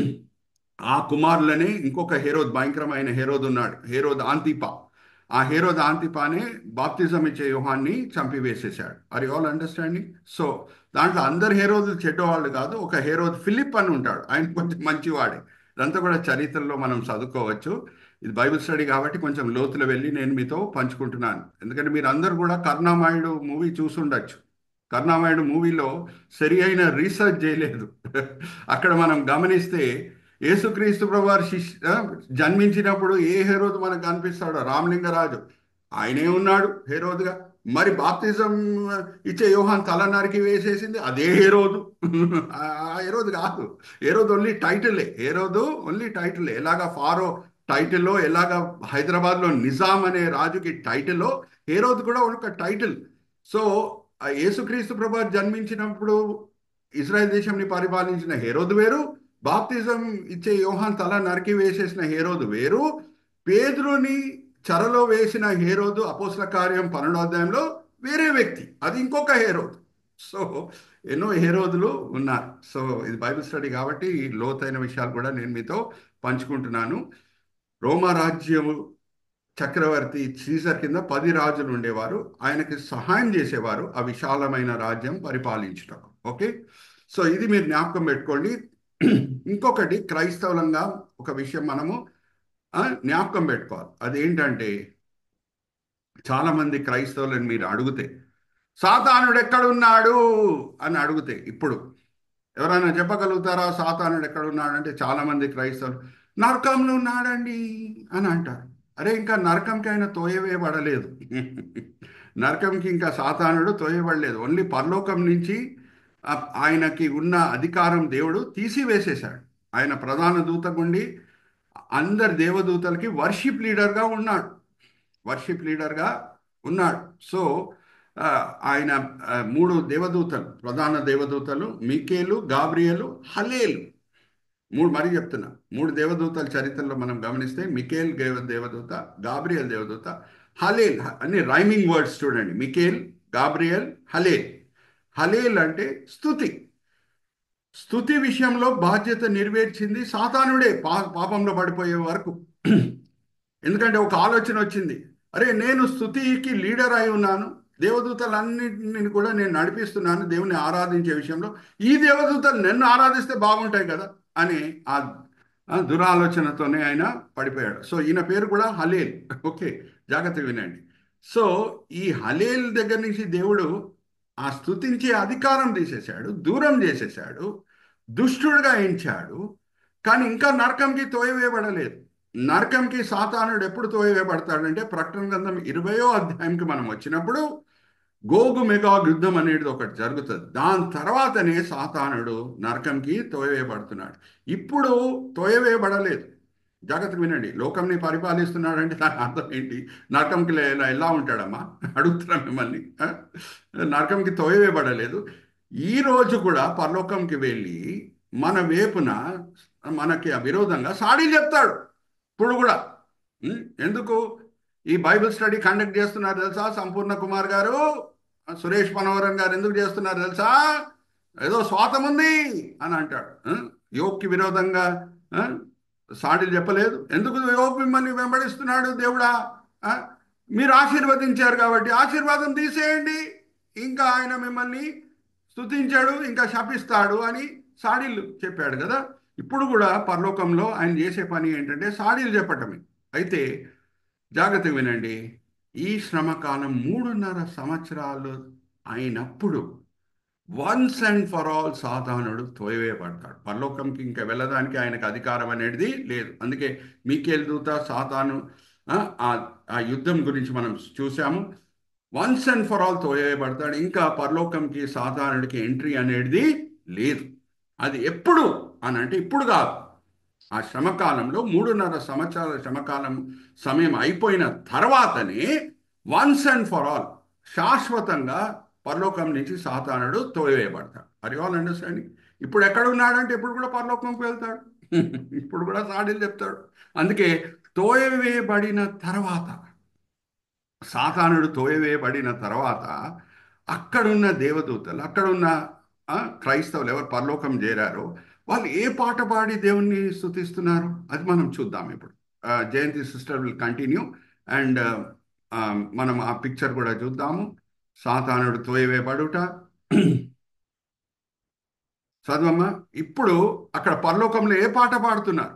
ఆ కుమారులనే ఇంకొక హేరోద్ భయంకరమైన హేరోద్ ఉన్నాడు హేరోద్ ఆంతిపా ఆ హేరోద్ ఆంతిపానే బాప్తిజం ఇచ్చే యోహాన్ని చంపివేసేశాడు ఆర్ ఆల్ అండర్స్టాండింగ్ సో దాంట్లో అందరు హేరోదులు చెడ్డవాళ్ళు కాదు ఒక హేరోద్ ఫిలిప్ అని ఉంటాడు ఆయన కొంచెం మంచివాడే ఇదంతా కూడా చరిత్రలో మనం చదువుకోవచ్చు ఇది బైబిల్ స్టడీ కాబట్టి కొంచెం లోతులో వెళ్ళి నేను మీతో పంచుకుంటున్నాను ఎందుకంటే మీరు అందరు కూడా కరుణామాయుడు మూవీ చూసుండొచ్చు కరుణామాయుడు మూవీలో సరి అయిన రీసెర్చ్ చేయలేదు అక్కడ మనం గమనిస్తే యేసుక్రీస్తు ప్రభువారు శిష్ ఆ, జన్మించినప్పుడు ఏ హేరోదు మనకు కనిపిస్తాడో రామలింగరాజు ఆయనే ఉన్నాడు హేరోదుగా మరి బాప్తిజం ఇచ్చే యోహాన్ తల నరికి వేసేసింది అదే హేరోదు ఆ ఆ హేరోదు కాదు హేరోదు ఓన్లీ టైటిలే హేరోదు ఓన్లీ టైటిలే ఎలాగా ఫారో టైటిల్లో ఎలాగా హైదరాబాద్లో నిజాం అనే రాజుకి టైటిల్లో హేరోదు కూడా ఒక టైటిల్ సో ఆ యేసుక్రీస్తు ప్రభు జన్మించినప్పుడు ఇజ్రాయెల్ దేశంని పరిపాలించిన హేరోదు వేరు బాప్తిజం ఇచ్చే యోహాన్ తల నరికి వేసేసిన హేరోదు వేరు పేదరుని చెరలో వేసిన హేరోదు అపోస్ల కార్యం పన్నెండో అధ్యాయంలో వేరే వ్యక్తి అది ఇంకొక హేరోదు సో ఎన్నో హేరోదులు ఉన్నారు సో ఇది బైబిల్ స్టడీ కాబట్టి ఈ లోతైన విషయాలు కూడా నేను మీతో పంచుకుంటున్నాను రోమా రాజ్యము చక్రవర్తి సీజర్ కింద పది రాజులు ఉండేవారు ఆయనకి సహాయం చేసేవారు ఆ విశాలమైన రాజ్యం పరిపాలించటం ఓకే సో ఇది మీరు జ్ఞాపకం పెట్టుకోండి ఇంకొకటి క్రైస్తవులంగా ఒక విషయం మనము ఆ, జ్ఞాపకం పెట్టుకోవాలి అదేంటంటే చాలా మంది క్రైస్తవులను మీరు అడిగితే సాతానుడు ఎక్కడున్నాడు అని అడిగితే ఇప్పుడు ఎవరైనా చెప్పగలుగుతారా సాతానుడు ఎక్కడున్నాడంటే చాలా మంది క్రైస్తవులు నరకంలో ఉన్నాడండి అని అంటారు అరే ఇంకా నరకంకి ఆయన తోయవేయబడలేదు నరకంకి ఇంకా సాతానుడు తోయబడలేదు ఓన్లీ పరలోకం నుంచి ఆ- ఆయనకి ఉన్న అధికారం దేవుడు తీసివేసేశాడు ఆయన ప్రధాన దూతగుండి అందరి దేవదూతలకి వర్షిప్ లీడర్గా ఉన్నాడు వర్షిప్ లీడర్గా ఉన్నాడు సో ఆ, ఆయన ఆ, మూడు దేవదూతలు ప్రధాన దేవదూతలు మికేలు గాబ్రియలు హలేలు మూడు మరి చెప్తున్నా మూడు దేవదూతల చరిత్రలో మనం గమనిస్తే మికేల్ దేవ దేవదూత గాబ్రియల్ దేవదూత హలేల్ హ- అన్ని రైమింగ్ వర్డ్స్ చూడండి మికేల్ గాబ్రియల్ హలేల్ హలేల్ అంటే స్తుతి స్తుతి విషయంలో బాధ్యత నెరవేర్చింది సాతానుడే పా పాపంలో పడిపోయే వరకు ఎందుకంటే ఒక ఆలోచన వచ్చింది అరే నేను స్తుతికి లీడర్ అయి ఉన్నాను దేవదూతలన్నింటిని కూడా నేను నడిపిస్తున్నాను దేవుని ఆరాధించే విషయంలో ఈ దేవదూతలు నన్ను ఆరాధిస్తే బాగుంటాయి కదా అని ఆ ఆ దురాలోచనతోనే ఆయన పడిపోయాడు సో ఈయన పేరు కూడా హలేల్ ఓకే జాగ్రత్తగా వినండి సో ఈ హలేల్ దగ్గర నుంచి దేవుడు ఆ స్తుతించే అధికారం తీసేశాడు దూరం చేసేశాడు దుష్టుడుగా ఎంచాడు కానీ ఇంకా నరకంకి తోయవేయబడలేదు నరకంకి సాతానుడు ఎప్పుడు తోయవేయబడతాడంటే ప్రకటన గ్రంథం ఇరవయో అధ్యాయంకి మనం వచ్చినప్పుడు గోగు మెగాగ్ యుద్ధం అనేది ఒకటి జరుగుతుంది దాని తర్వాతనే సాతానుడు నరకంకి తోయవేయబడుతున్నాడు ఇప్పుడు తోయవేయబడలేదు జాగ్రత్తగా వినండి లోకంని పరిపాలిస్తున్నాడంటే దాని అర్థం ఏంటి నరకంకి లే- ఎలా ఎలా ఉంటాడమ్మా అడుగుతున్నా మిమ్మల్ని ఆ? నరకంకి తోయవేయబడలేదు ఈ రోజు కూడా పరలోకంకి వెళ్ళి మన వేపున మనకి విరోధంగా సాడీ చెప్తాడు ఇప్పుడు కూడా ఉం? ఎందుకు ఈ బైబిల్ స్టడీ కండక్ట్ చేస్తున్నారు తెలుసా సంపూర్ణ కుమార్ గారు సురేష్ మనోహరన్ గారు ఎందుకు చేస్తున్నారు తెలుసా ఏదో స్వాతం ఉంది అని అంటాడు ఉం? యోగ్కి విరోధంగా ఆ? సాడీలు చెప్పలేదు ఎందుకు యోగ్ మిమ్మల్ని వెంబడిస్తున్నాడు దేవుడా ఆ? మీరు ఆశీర్వదించారు కాబట్టి ఆశీర్వాదం తీసేయండి ఇంకా ఆయన మిమ్మల్ని స్తుతించాడు ఇంకా శపిస్తాడు అని సాడీలు చెప్పాడు కదా ఇప్పుడు కూడా పరలోకంలో ఆయన చేసే పని ఏంటంటే సాడీలు చెప్పటమే అయితే జాగ్రత్తగా వినండి ఈ శ్రమకాలం మూడున్నర సంవత్సరాలు అయినప్పుడు వన్స్ అండ్ ఫర్ ఆల్ సాధారణుడు తోయవేయబడతాడు పరలోకంకి ఇంకా వెళ్ళడానికి ఆయనకు అధికారం అనేది లేదు అందుకే మీకేల్ దూత సాతాను ఆ, ఆ- ఆ యుద్ధం గురించి మనం చూసాము వన్స్ అండ్ ఫర్ ఆల్ తోయబడతాడు ఇంకా పరలోకంకి సాధారణుడికి ఎంట్రీ అనేది లేదు అది ఎప్పుడు అని అంటే ఇప్పుడు కాదు ఆ శ్రమకాలంలో మూడున్నర సంవత్సరాల శ్రమకాలం సమయం అయిపోయిన తర్వాతనే వన్స్ అండ్ ఫర్ ఆల్ శాశ్వతంగా పరలోకం నుంచి సాతానుడు తోయవేయబడతాడు అది ఆల్ అండర్స్టాండింగ్ ఇప్పుడు ఎక్కడ ఉన్నాడంటే ఇప్పుడు కూడా పరలోకంకి వెళ్తాడు ఇప్పుడు కూడా సాడీలు చెప్తాడు అందుకే తోయవేయబడిన తర్వాత సాతానుడు తోయవేయబడిన తర్వాత అక్కడున్న దేవదూతలు అక్కడున్న ఆ, క్రైస్తవులు ఎవరు పరలోకం చేరారో వాళ్ళు ఏ పాట పాడి దేవుణ్ణి స్తుతిస్తున్నారు అది మనం చూద్దాం ఇప్పుడు ఆ, Jayanthi sister will continue and మనం ఆ పిక్చర్ కూడా చూద్దాము సాతానుడు తోయవేయబడుట చదవమ్మ ఇప్పుడు అక్కడ పరలోకంలో ఏ పాట పాడుతున్నారు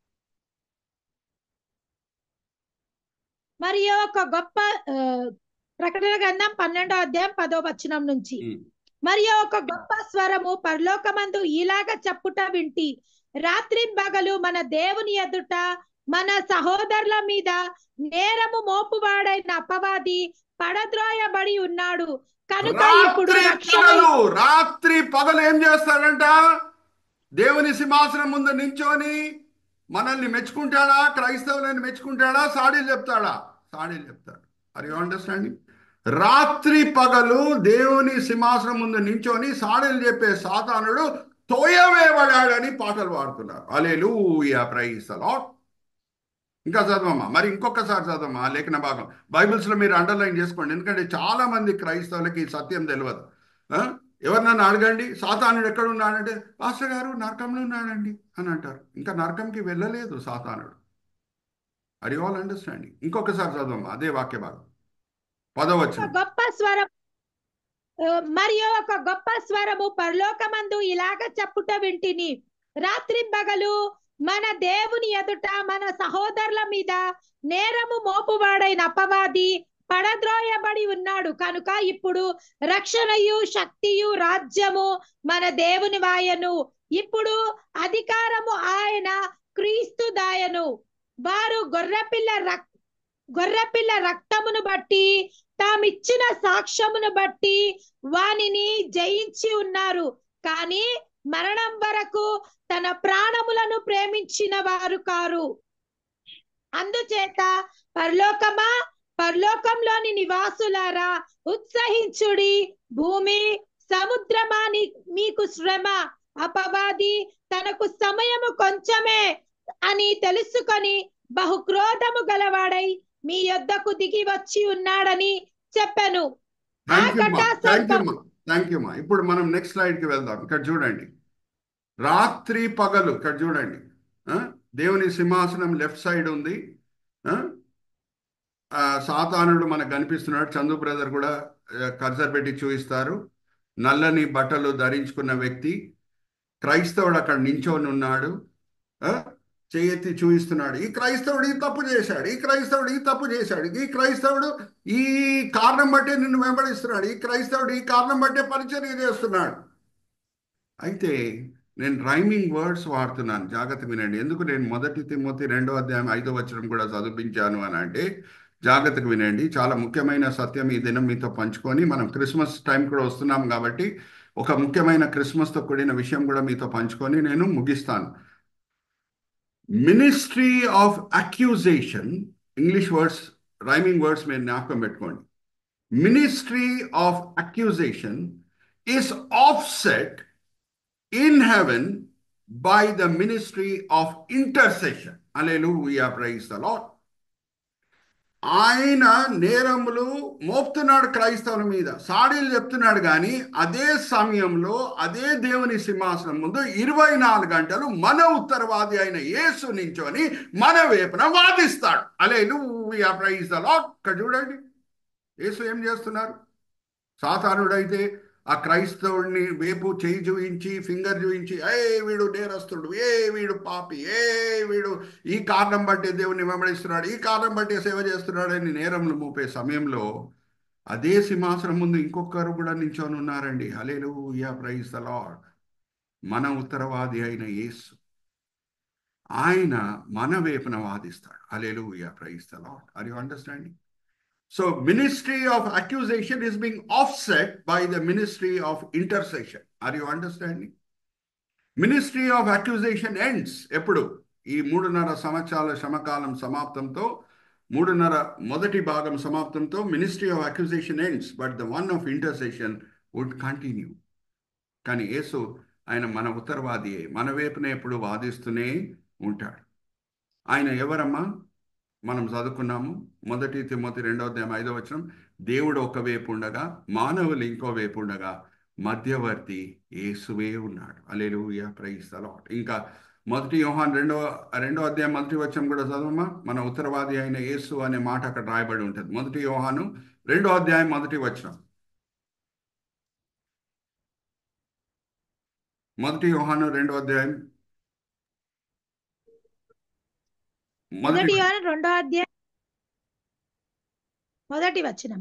మరియు ఒక గొప్ప ఆ, ప్రకటన గ్రంథం పన్నెండో అధ్యాయం పదో వచనం నుంచి ఉమ్. మరియు ఒక గొప్ప స్వరము పరలోకమందు ఇలాగ చెప్పుట వింటి రాత్రి పగలు మన దేవుని ఎదుట మన సహోదరుల మీద నేరము మోపువాడైన అపవాది పడద్రోయబడి ఉన్నాడు కనుక ఇప్పుడు రాత్రి రక్షణ పగలు రాత్రి పగలు ఏం చేస్తాడంట దేవుని సింహాసనం ముందు నించొని మనల్ని మెచ్చుకుంటాడా క్రైస్తవులని మెచ్చుకుంటాడా సాడీలు చెప్తాడా సాడీలు చెప్తాడు ఆర్ యు అండర్స్టాండింగ్ రాత్రి పగలు దేవుని సింహాసనం ముందు నించొని సాడీలు చెప్పే సాతానుడు తోయవేయబడాడని పాటలు పాడుతున్నారు అలెలూయా ప్రైస్ లాట్ ఇంకా చదవమ్మా మరి ఇంకొకసారి చదవమ్మా ఆ లేఖన భాగం బైబిల్స్లో మీరు అండర్లైన్ చేసుకోండి ఎందుకంటే చాలా మంది క్రైస్తవులకి ఈ సత్యం తెలియదు ఆ? ఎవరినన్నా అడగండి సాతానుడు ఎక్కడ ఉన్నాడంటే పాస్టర్ గారు నరకంలో ఉన్నాడండి అని అంటారు ఇంకా నరకంకి వెళ్ళలేదు సాతానుడు అది ఆల్ అండర్స్టాండింగ్ ఇంకొకసారి చదవమ్మా అదే వాక్య భాగం పదవచనం ఒక గొప్ప స్వరం ఆ, మరియు ఒక గొప్ప స్వరము పరలోకమందు ఇలాగ చెప్పుట వింటిని రాత్రి పగలు మన దేవుని ఎదుట మన సహోదరుల మీద నేరము మోపువాడైన అపవాది పడద్రోయబడి ఉన్నాడు కనుక ఇప్పుడు రక్షణయు శక్తియు రాజ్యము మన దేవుని వాయను ఇప్పుడు అధికారము ఆయన క్రీస్తు దాయను వారు గొర్రెపిల్ల రక్ గొర్రెపిల్ల రక్తమును బట్టి తామిచ్చిన సాక్ష్యమును బట్టి వానిని జయించి ఉన్నారు కానీ మరణం వరకు తన ప్రాణములను ప్రేమించిన వారు కారు అందుచేత పరలోకమా పరలోకంలోని నివాసులారా ఉత్సహించుడి భూమి సముద్రమా నీ- మీకు శ్రమ అపవాది తనకు సమయము కొంచెమే అని తెలుసుకొని బహు క్రోధము గలవాడై మీ యొద్దకు దిగి వచ్చి ఉన్నాడని చెప్పాను థ్యాంక్ యూ ఆ ఘటా థ్యాంక్ యూ సంతం- థ్యాంక్ యూ ఇప్పుడు మనం నెక్స్ట్ స్లైడ్ కి వెళ్దాం ఇక్కడ చూడండి రాత్రి పగలు ఇక్కడ చూడండి ఆ? దేవుని సింహాసనం లెఫ్ట్ సైడ్ ఉంది ఆ? ఆ, సాతానుడు మనకు కనిపిస్తున్నాడు చందు బ్రదర్ కూడా కర్సర్ పెట్టి చూపిస్తారు నల్లని బట్టలు ధరించుకున్న వ్యక్తి క్రైస్తవుడు అక్కడ నించొని ఉన్నాడు ఆ? చేయెత్తి చూపిస్తున్నాడు ఈ క్రైస్తవుడు ఈ తప్పు చేశాడు ఈ క్రైస్తవుడు ఈ తప్పు చేశాడు ఈ క్రైస్తవుడు ఈ కారణం బట్టే నిన్ను వెంబడిస్తున్నాడు ఈ క్రైస్తవుడు ఈ కారణం బట్టే పరిచర్య చేస్తున్నాడు అయితే నేను రైమింగ్ వర్డ్స్ వాడుతున్నాను జాగ్రత్త వినండి ఎందుకు నేను మొదటి తిమ్మతి రెండో అధ్యాయం ఐదో వచనం కూడా చదివించాను అని అంటే జాగ్రత్తగా వినండి చాలా ముఖ్యమైన సత్యం ఈ దినం మీతో పంచుకొని మనం క్రిస్మస్ టైం కూడా వస్తున్నాం కాబట్టి ఒక ముఖ్యమైన క్రిస్మస్తో కూడిన విషయం కూడా మీతో పంచుకొని నేను ముగిస్తాను ministry of accusation English words rhyming words మీరు జ్ఞాపకం పెట్టుకోండి ministry of accusation is offset in heaven by the ministry of intercession అలేలు ప్రైజ్ ద లాడ్ ఆయన నేరములు మోపుతున్నాడు క్రైస్తవుల మీద సాడీలు చెప్తున్నాడు కానీ అదే సమయంలో అదే దేవుని సింహాసనం ముందు ఇరవై నాలుగు గంటలు మన ఉత్తరవాది అయిన యేసు నించొని మన వైపున వాదిస్తాడు అలేలు ప్రైజ్ ద లాడ్ ఇక్కడ చూడండి యేసు ఏం చేస్తున్నారు సాతానుడైతే ఆ క్రైస్తవుడిని వేపు చేయి చూయించి ఫింగర్ చూయించి ఏ వీడు నేరస్తుడు ఏ వీడు పాపి ఏ వీడు ఈ కారణం బట్టి దేవుని వెంబడిస్తున్నాడు ఈ కారణం బట్టి సేవ చేస్తున్నాడు అని నేరంను మోపే సమయంలో అదే సింహాసనం ముందు ఇంకొకరు కూడా నించొని ఉన్నారండి hallelujah praise the lord మన ఉత్తరవాది అయిన యేసు ఆయన మన వైపున వాదిస్తాడు hallelujah praise the lord are you understanding So ministry of accusation is being offset by the ministry of intercession. Are you understanding? Ministry of accusation ends ఎప్పుడు ఈ మూడున్నర సంవత్సరాల శ్రమకాలం సమాప్తంతో మూడున్నర మొదటి భాగం సమాప్తంతో ministry of accusation ends but the one of intercession would continue కానీ యేసు ఆయన మన ఉత్తరవాదియే మన వైపున ఎప్పుడు వాదిస్తూనే ఉంటాడు ఆయన ఎవరమ్మా మనం చదువుకున్నాము మొదటి తిమ్మతి రెండవ అధ్యాయం ఐదో వచనం దేవుడు ఒక వైపు ఉండగా మానవులు ఇంకో వైపు ఉండగా మధ్యవర్తి యేసువే ఉన్నాడు అలెలుయా ప్రైజ్ ద లార్డ్ ఇంకా మొదటి యోహాన్ రెండో రెండో అధ్యాయం మొదటి వచనం కూడా చదవమ్మా మన ఉత్తరవాది అయిన యేసు అనే మాట అక్కడ రాయబడి ఉంటుంది మొదటి యోహాను రెండో అధ్యాయం మొదటి వచనం మొదటి యోహాను రెండో అధ్యాయం మొదటి మొదటి యోహాను రెండో అధ్యాయం మొదటి వచనం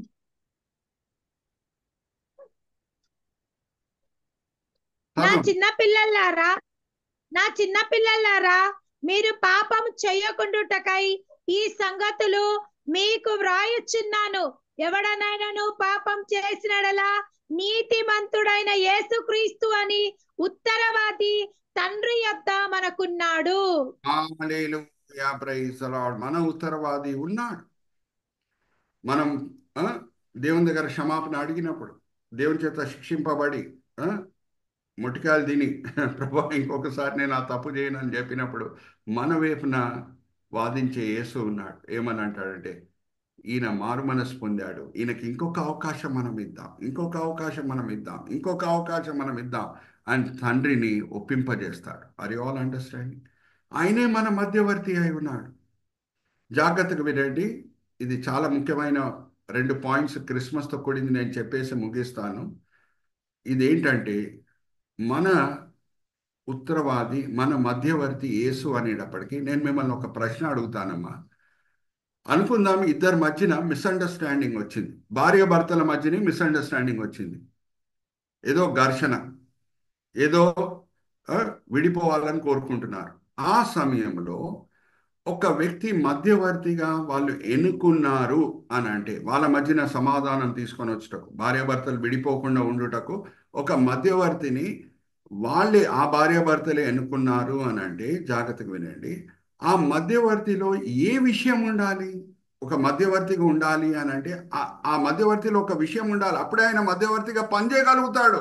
నా చదవండి. చిన్న పిల్లలారా నా చిన్న పిల్లలారా మీరు పాపం చెయ్యకుండుటకై ఈ సంగతులు మీకు వ్రాయుచున్నాను ఎవడనైనను పాపం చేసినడలా నీతిమంతుడైన యేసుక్రీస్తు అని ఉత్తరవాది తండ్రి యొద్ద మనకున్నాడు హల్లెలూయా, ప్రైజ్ ద లార్డ్. మన ఉత్తరవాది ఉన్నాడు మనం ఆ, దేవుని దగ్గర క్షమాపణ అడిగినప్పుడు దేవుని చేత శిక్షింపబడి ఆ, ముటికాయలు తిని ప్రభా ఇంకొకసారి నేను ఆ తప్పు చేయను అని చెప్పినప్పుడు మన వైపున వాదించే యేసు ఉన్నాడు ఏమని అంటాడంటే ఈయన మారు మనసు పొందాడు ఈయనకి ఇంకొక అవకాశం మనం ఇద్దాం ఇంకొక అవకాశం మనం ఇద్దాం ఇంకొక అవకాశం మనం ఇద్దాం అని తండ్రిని ఒప్పింపజేస్తాడు ఆర్ యు ఆల్ అండర్స్టాండింగ్ ఆయనే మన మధ్యవర్తి అయి ఉన్నాడు జాగ్రత్తగా వినండి ఇది చాలా ముఖ్యమైన రెండు పాయింట్స్ క్రిస్మస్తో కూడింది నేను చెప్పేసి ముగిస్తాను ఇదేంటంటే మన ఉత్తరవాది మన మధ్యవర్తి యేసు అనేటప్పటికీ నేను మిమ్మల్ని ఒక ప్రశ్న అడుగుతానమ్మా అనుకుందాం ఇద్దరి మధ్యన మిస్అండర్స్టాండింగ్ వచ్చింది భార్య భర్తల మధ్యనే మిస్అండర్స్టాండింగ్ వచ్చింది ఏదో ఘర్షణ ఏదో ఆ, విడిపోవాలని కోరుకుంటున్నారు ఆ సమయంలో ఒక వ్యక్తి మధ్యవర్తిగా వాళ్ళు ఎన్నుకున్నారు అని అంటే వాళ్ళ మధ్యన సమాధానం తీసుకొని వచ్చటకు భార్యాభర్తలు విడిపోకుండా ఉండుటకు ఒక మధ్యవర్తిని వాళ్ళే ఆ భార్యాభర్తలే ఎన్నుకున్నారు అని అంటే జాగ్రత్తగా వినండి ఆ మధ్యవర్తిలో ఏ విషయం ఉండాలి ఒక మధ్యవర్తిగా ఉండాలి అని అంటే ఆ- ఆ మధ్యవర్తిలో ఒక విషయం ఉండాలి అప్పుడే ఆయన మధ్యవర్తిగా పనిచేయగలుగుతాడు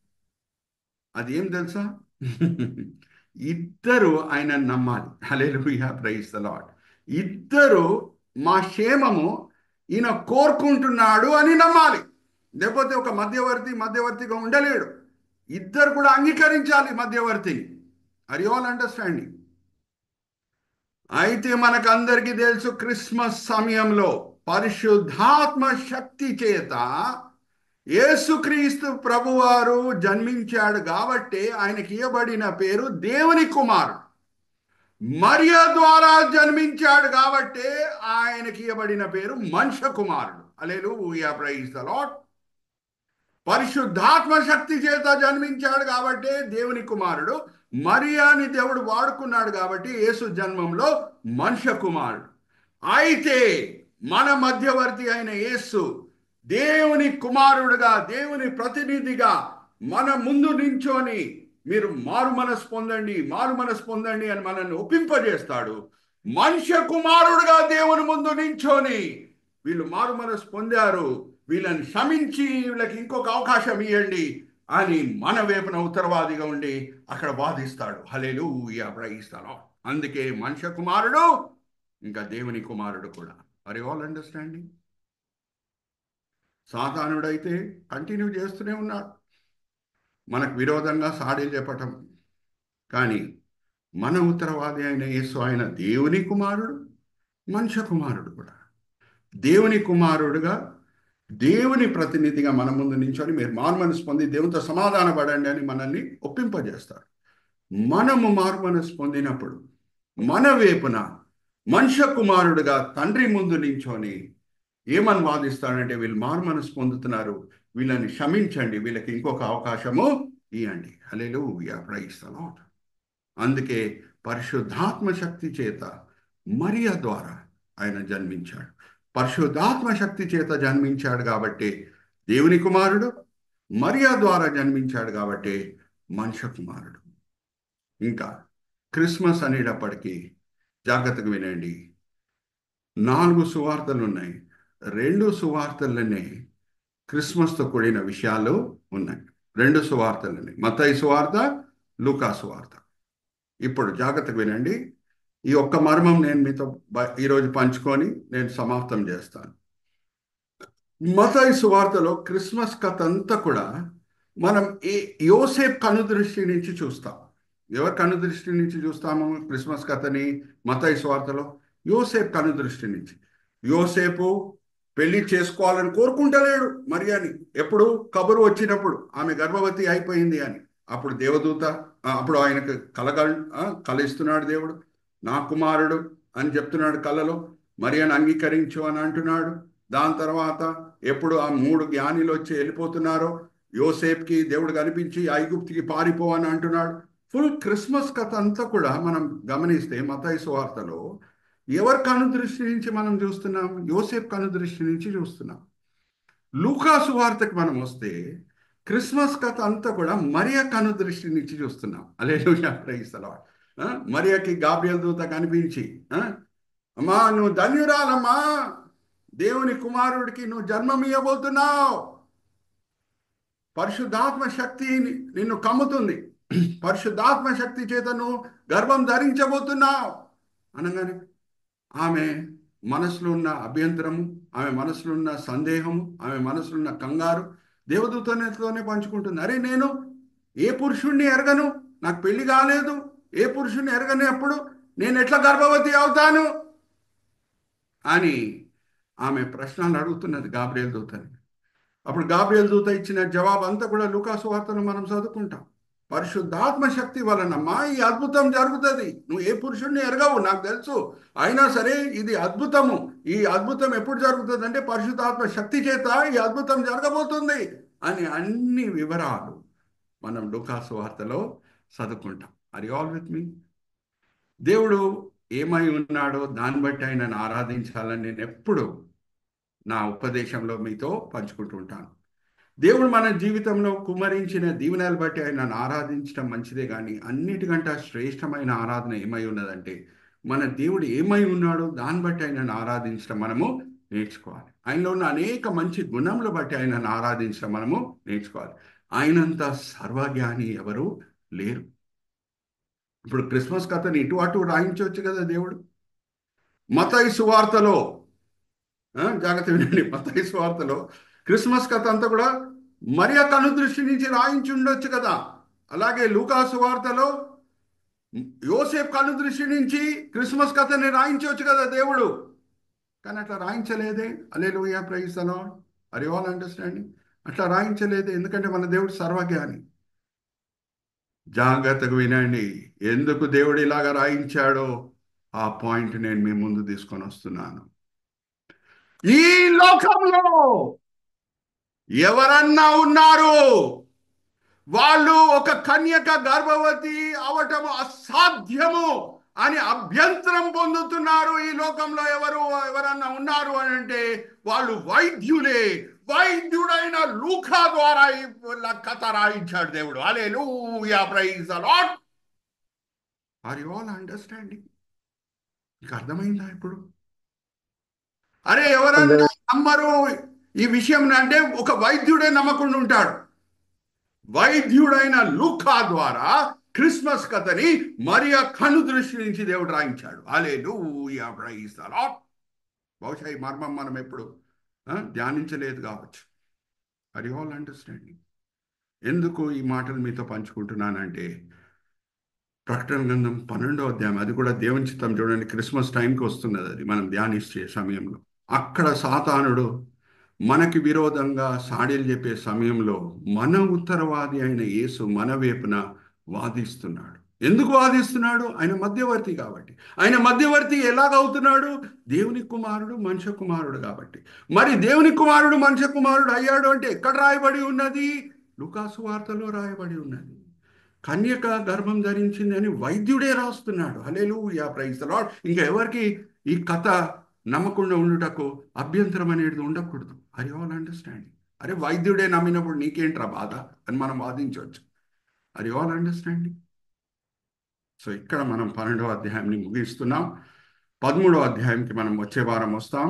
అది ఏం తెలుసా ఇద్దరు ఆయన నమ్మాలి హల్లెలూయా ప్రైజ్ ద లార్డ్ ఇద్దరు మా క్షేమము ఈయన కోరుకుంటున్నాడు అని నమ్మాలి లేకపోతే ఒక మధ్యవర్తి మధ్యవర్తిగా ఉండలేడు ఇద్దరు కూడా అంగీకరించాలి మధ్యవర్తిని ఆర్ యు ఆల్ అండర్స్టాండింగ్ అయితే మనకందరికీ తెలుసు క్రిస్మస్ సమయంలో పరిశుద్ధాత్మ శక్తి చేత యేసుక్రీస్తు ప్రభువారు జన్మించాడు కాబట్టి ఆయనకి ఇవ్వబడిన పేరు దేవుని కుమారుడు మరియ ద్వారా జన్మించాడు కాబట్టి ఆయనకి ఇవ్వబడిన పేరు మనుష్య కుమారుడు అలేలు ప్రైజ్ ద లాట్ పరిశుద్ధాత్మ శక్తి చేత జన్మించాడు కాబట్టి దేవుని కుమారుడు మరియాని దేవుడు వాడుకున్నాడు కాబట్టి యేసు జన్మంలో మనుష్య కుమారుడు అయితే మన మధ్యవర్తి అయిన యేసు దేవుని కుమారుడుగా దేవుని ప్రతినిధిగా మన ముందు నించొని మీరు మారు మనసు పొందండి మారు మనసు పొందండి అని మనల్ని ఒప్పింపజేస్తాడు మనుష్య కుమారుడుగా దేవుని ముందు నించొని వీళ్ళు మారు మనసు పొందారు వీళ్ళని క్షమించి వీళ్ళకి ఇంకొక అవకాశం ఇవ్వండి అని మన వైపున ఉత్తరవాదిగా ఉండి అక్కడ వాదిస్తాడు హలేలు ప్రయిస్తాను అందుకే మనుష్య కుమారుడు ఇంకా దేవుని కుమారుడు కూడా మరి ఆల్ అండర్స్టాండింగ్ సాధానుడైతే కంటిన్యూ చేస్తూనే ఉన్నాడు మనకు విరోధంగా సాడీలు చెప్పటం కానీ మన ఉత్తరవాది అయిన యేసు ఆయన దేవుని కుమారుడు మనుష్య కుమారుడు కూడా దేవుని కుమారుడుగా దేవుని ప్రతినిధిగా మన ముందు నించొని మీరు మారు మనసు పొంది దేవునితో సమాధాన పడండి అని మనల్ని ఒప్పింపజేస్తారు మనము మారు మనసు పొందినప్పుడు మన వైపున మనుష్య కుమారుడుగా తండ్రి ముందు నించొని ఏమని వాదిస్తాడంటే వీళ్ళు మారు మనసు పొందుతున్నారు వీళ్ళని క్షమించండి వీళ్ళకి ఇంకొక అవకాశము ఇవ్వండి హలేలు ప్రయిస్తాను అందుకే పరిశుద్ధాత్మ శక్తి చేత మరియ ద్వారా ఆయన జన్మించాడు పరిశుద్ధాత్మ శక్తి చేత జన్మించాడు కాబట్టి దేవుని కుమారుడు మరియ ద్వారా జన్మించాడు కాబట్టి మనుష్య కుమారుడు ఇంకా క్రిస్మస్ అనేటప్పటికీ జాగ్రత్తగా వినండి నాలుగు సువార్తలు ఉన్నాయి రెండు సువార్తలనే క్రిస్మస్తో కూడిన విషయాలు ఉన్నాయి రెండు సువార్తలని మత్తయి సువార్త లూకా సువార్త ఇప్పుడు జాగ్రత్తగా వినండి ఈ ఒక్క మర్మం నేను మీతో బ- ఈరోజు పంచుకొని నేను సమాప్తం చేస్తాను మతయి సువార్తలో క్రిస్మస్ కథ అంతా కూడా మనం ఏ యోసేప్ కనుదృష్టి నుంచి చూస్తాం ఎవరి కనుదృష్టి నుంచి చూస్తాము క్రిస్మస్ కథని మతయి సువార్తలో యోసేప్ కనుదృష్టి నుంచి యోసేపు పెళ్లి చేసుకోవాలని కోరుకుంటలేడు మరి అని ఎప్పుడు కబురు వచ్చినప్పుడు ఆమె గర్భవతి అయిపోయింది అని అప్పుడు దేవదూత ఆ, అప్పుడు ఆయనకు కలగ ఆ, కలిస్తున్నాడు దేవుడు నా కుమారుడు అని చెప్తున్నాడు కళ్ళలో మరి అని అంగీకరించు అని అంటున్నాడు దాని తర్వాత ఎప్పుడు ఆ మూడు జ్ఞానిలు వచ్చి వెళ్ళిపోతున్నారో యోసేప్కి దేవుడు కనిపించి ఐగుప్తికి పారిపో అని అంటున్నాడు ఫుల్ క్రిస్మస్ కథ అంతా కూడా మనం గమనిస్తే మతాయి సువార్తలో ఎవరి కనుదృష్టి నుంచి మనం చూస్తున్నాం యోసేప్ కనుదృష్టి నుంచి చూస్తున్నాం లూకా సువార్తకి మనం వస్తే క్రిస్మస్ కథ అంతా కూడా మరియ కనుదృష్టి నుంచి చూస్తున్నాం అలే ఆ, మరియకి గాబ్రియల్ దూత కనిపించి ఆ, అమ్మా నువ్వు ధన్యురాలమ్మా దేవుని కుమారుడికి నువ్వు జన్మం ఇవ్వబోతున్నావు పరిశుద్ధాత్మ శక్తి ని- నిన్ను కమ్ముతుంది పరిశుద్ధాత్మ శక్తి చేత నువ్వు గర్భం ధరించబోతున్నావు అనగానే ఆమె మనసులో ఉన్న అభ్యంతరము ఆమె మనసులో ఉన్న సందేహము ఆమె మనసులో ఉన్న కంగారు దేవదూతతోనే పంచుకుంటుంది అరే నేను ఏ పురుషుణ్ణి ఎరగను నాకు పెళ్లి కాలేదు ఏ పురుషుణ్ణి ఎరగని అప్పుడు నేను ఎట్లా గర్భవతి అవుతాను అని ఆమె ప్రశ్నలు అడుగుతున్నది గాబ్రియల్ దూతని అప్పుడు గాబ్రియల్ దూత ఇచ్చిన జవాబు అంతా కూడా లూకాసు వార్తను మనం చదువుకుంటాం పరిశుద్ధాత్మ శక్తి వలనమ్మా ఈ అద్భుతం జరుగుతుంది నువ్వు ఏ పురుషుడిని ఎరగవు నాకు తెలుసు అయినా సరే ఇది అద్భుతము ఈ అద్భుతం ఎప్పుడు జరుగుతుంది అంటే పరిశుద్ధాత్మ శక్తి చేత ఈ అద్భుతం జరగబోతుంది అని అన్ని వివరాలు మనం లూకాసు వార్తలో చదువుకుంటాం అది ఆల్ విత్ మీ దేవుడు ఏమై ఉన్నాడో దాన్ని బట్టి ఆయనను ఆరాధించాలని నేను ఎప్పుడు నా ఉపదేశంలో మీతో పంచుకుంటూ ఉంటాను దేవుడు మన జీవితంలో కుమరించిన దీవెనలు బట్టి ఆయనను ఆరాధించడం మంచిదే కానీ అన్నిటికంటే శ్రేష్టమైన ఆరాధన ఏమై ఉన్నదంటే మన దేవుడు ఏమై ఉన్నాడో దాన్ని బట్టి ఆయనను ఆరాధించడం మనము నేర్చుకోవాలి ఆయనలో ఉన్న అనేక మంచి గుణములు బట్టి ఆయనను ఆరాధించడం మనము నేర్చుకోవాలి ఆయనంత సర్వజ్ఞాని ఎవరు లేరు ఇప్పుడు క్రిస్మస్ కథని ఇటు అటు రాయించవచ్చు కదా దేవుడు మతయి సువార్తలో ఆ, జాగ్రత్త వినండి మతయి సువార్తలో క్రిస్మస్ కథ అంతా కూడా మరియ కనుదృష్టి నుంచి రాయించి ఉండొచ్చు కదా అలాగే లూకా సువార్తలో యోసేఫ్ కనుదృష్టి నుంచి క్రిస్మస్ కథని రాయించవచ్చు కదా దేవుడు కానీ అట్లా రాయించలేదే అలే లూయా ప్రైజ్ అలా అరి ఆల్ అండర్స్టాండింగ్ అట్లా రాయించలేదు ఎందుకంటే మన దేవుడు సర్వజ్ఞాని జాగ్రత్తగా వినండి ఎందుకు దేవుడు ఇలాగ రాయించాడో ఆ పాయింట్ నేను మీ ముందు తీసుకొని వస్తున్నాను ఈ లోకంలో ఎవరన్నా ఉన్నారు వాళ్ళు ఒక కన్యక గర్భవతి అవటము అసాధ్యము అని అభ్యంతరం పొందుతున్నారు ఈ లోకంలో ఎవరు ఎవరన్నా ఉన్నారు అని అంటే వాళ్ళు వైద్యులే వైద్యుడైన లూకా ద్వారా ఈ కథ రాయించాడు దేవుడు hallelujah praise a lot are you all understanding మీకు అర్థమైందా ఇప్పుడు అరే ఎవరన్నా నమ్మరు ఈ విషయం అంటే ఒక వైద్యుడే నమ్మకుండా ఉంటాడు వైద్యుడైన లూకా ద్వారా క్రిస్మస్ కథని మరియ కను దృష్టి నుంచి దేవుడు రాయించాడు అలే లూయా ప్రైజ్ అలాట్ బహుశా ఈ మర్మం మనం ఎప్పుడు ఆ, ధ్యానించలేదు కావచ్చు అది ఆల్ అండర్స్టాండింగ్ ఎందుకు ఈ మాటలు మీతో పంచుకుంటున్నానంటే ప్రకటన గ్రంథం పన్నెండో అధ్యాయం అది కూడా దేవుని చిత్తం చూడండి క్రిస్మస్ టైంకి వస్తున్నది అది మనం ధ్యానించే సమయంలో అక్కడ సాతానుడు మనకి విరోధంగా సాడీలు చెప్పే సమయంలో మన ఉత్తరవాది అయిన యేసు మన వైపున వాదిస్తున్నాడు ఎందుకు వాదిస్తున్నాడు ఆయన మధ్యవర్తి కాబట్టి ఆయన మధ్యవర్తి ఎలాగవుతున్నాడు దేవుని కుమారుడు మనుష్య కుమారుడు కాబట్టి మరి దేవుని కుమారుడు మనుష్య కుమారుడు అయ్యాడు అంటే ఎక్కడ రాయబడి ఉన్నది లుకాసు వార్తలో రాయబడి ఉన్నది కన్యక గర్భం ధరించింది అని వైద్యుడే రాస్తున్నాడు హలేలు యా ప్రైజ్ లాడ్ ఇంకా ఎవరికి ఈ కథ నమ్మకుండా ఉండుటకు అభ్యంతరం అనేది ఉండకూడదు అది ఆల్ అండర్స్టాండింగ్ అరే వైద్యుడే నమ్మినప్పుడు నీకేంట్రా బాధ అని మనం వాదించవచ్చు అది ఆల్ అండర్స్టాండింగ్ సో ఇక్కడ మనం పన్నెండవ అధ్యాయాన్ని ముగిస్తున్నాం పదమూడవ అధ్యాయంకి మనం వచ్చే వారం వస్తాం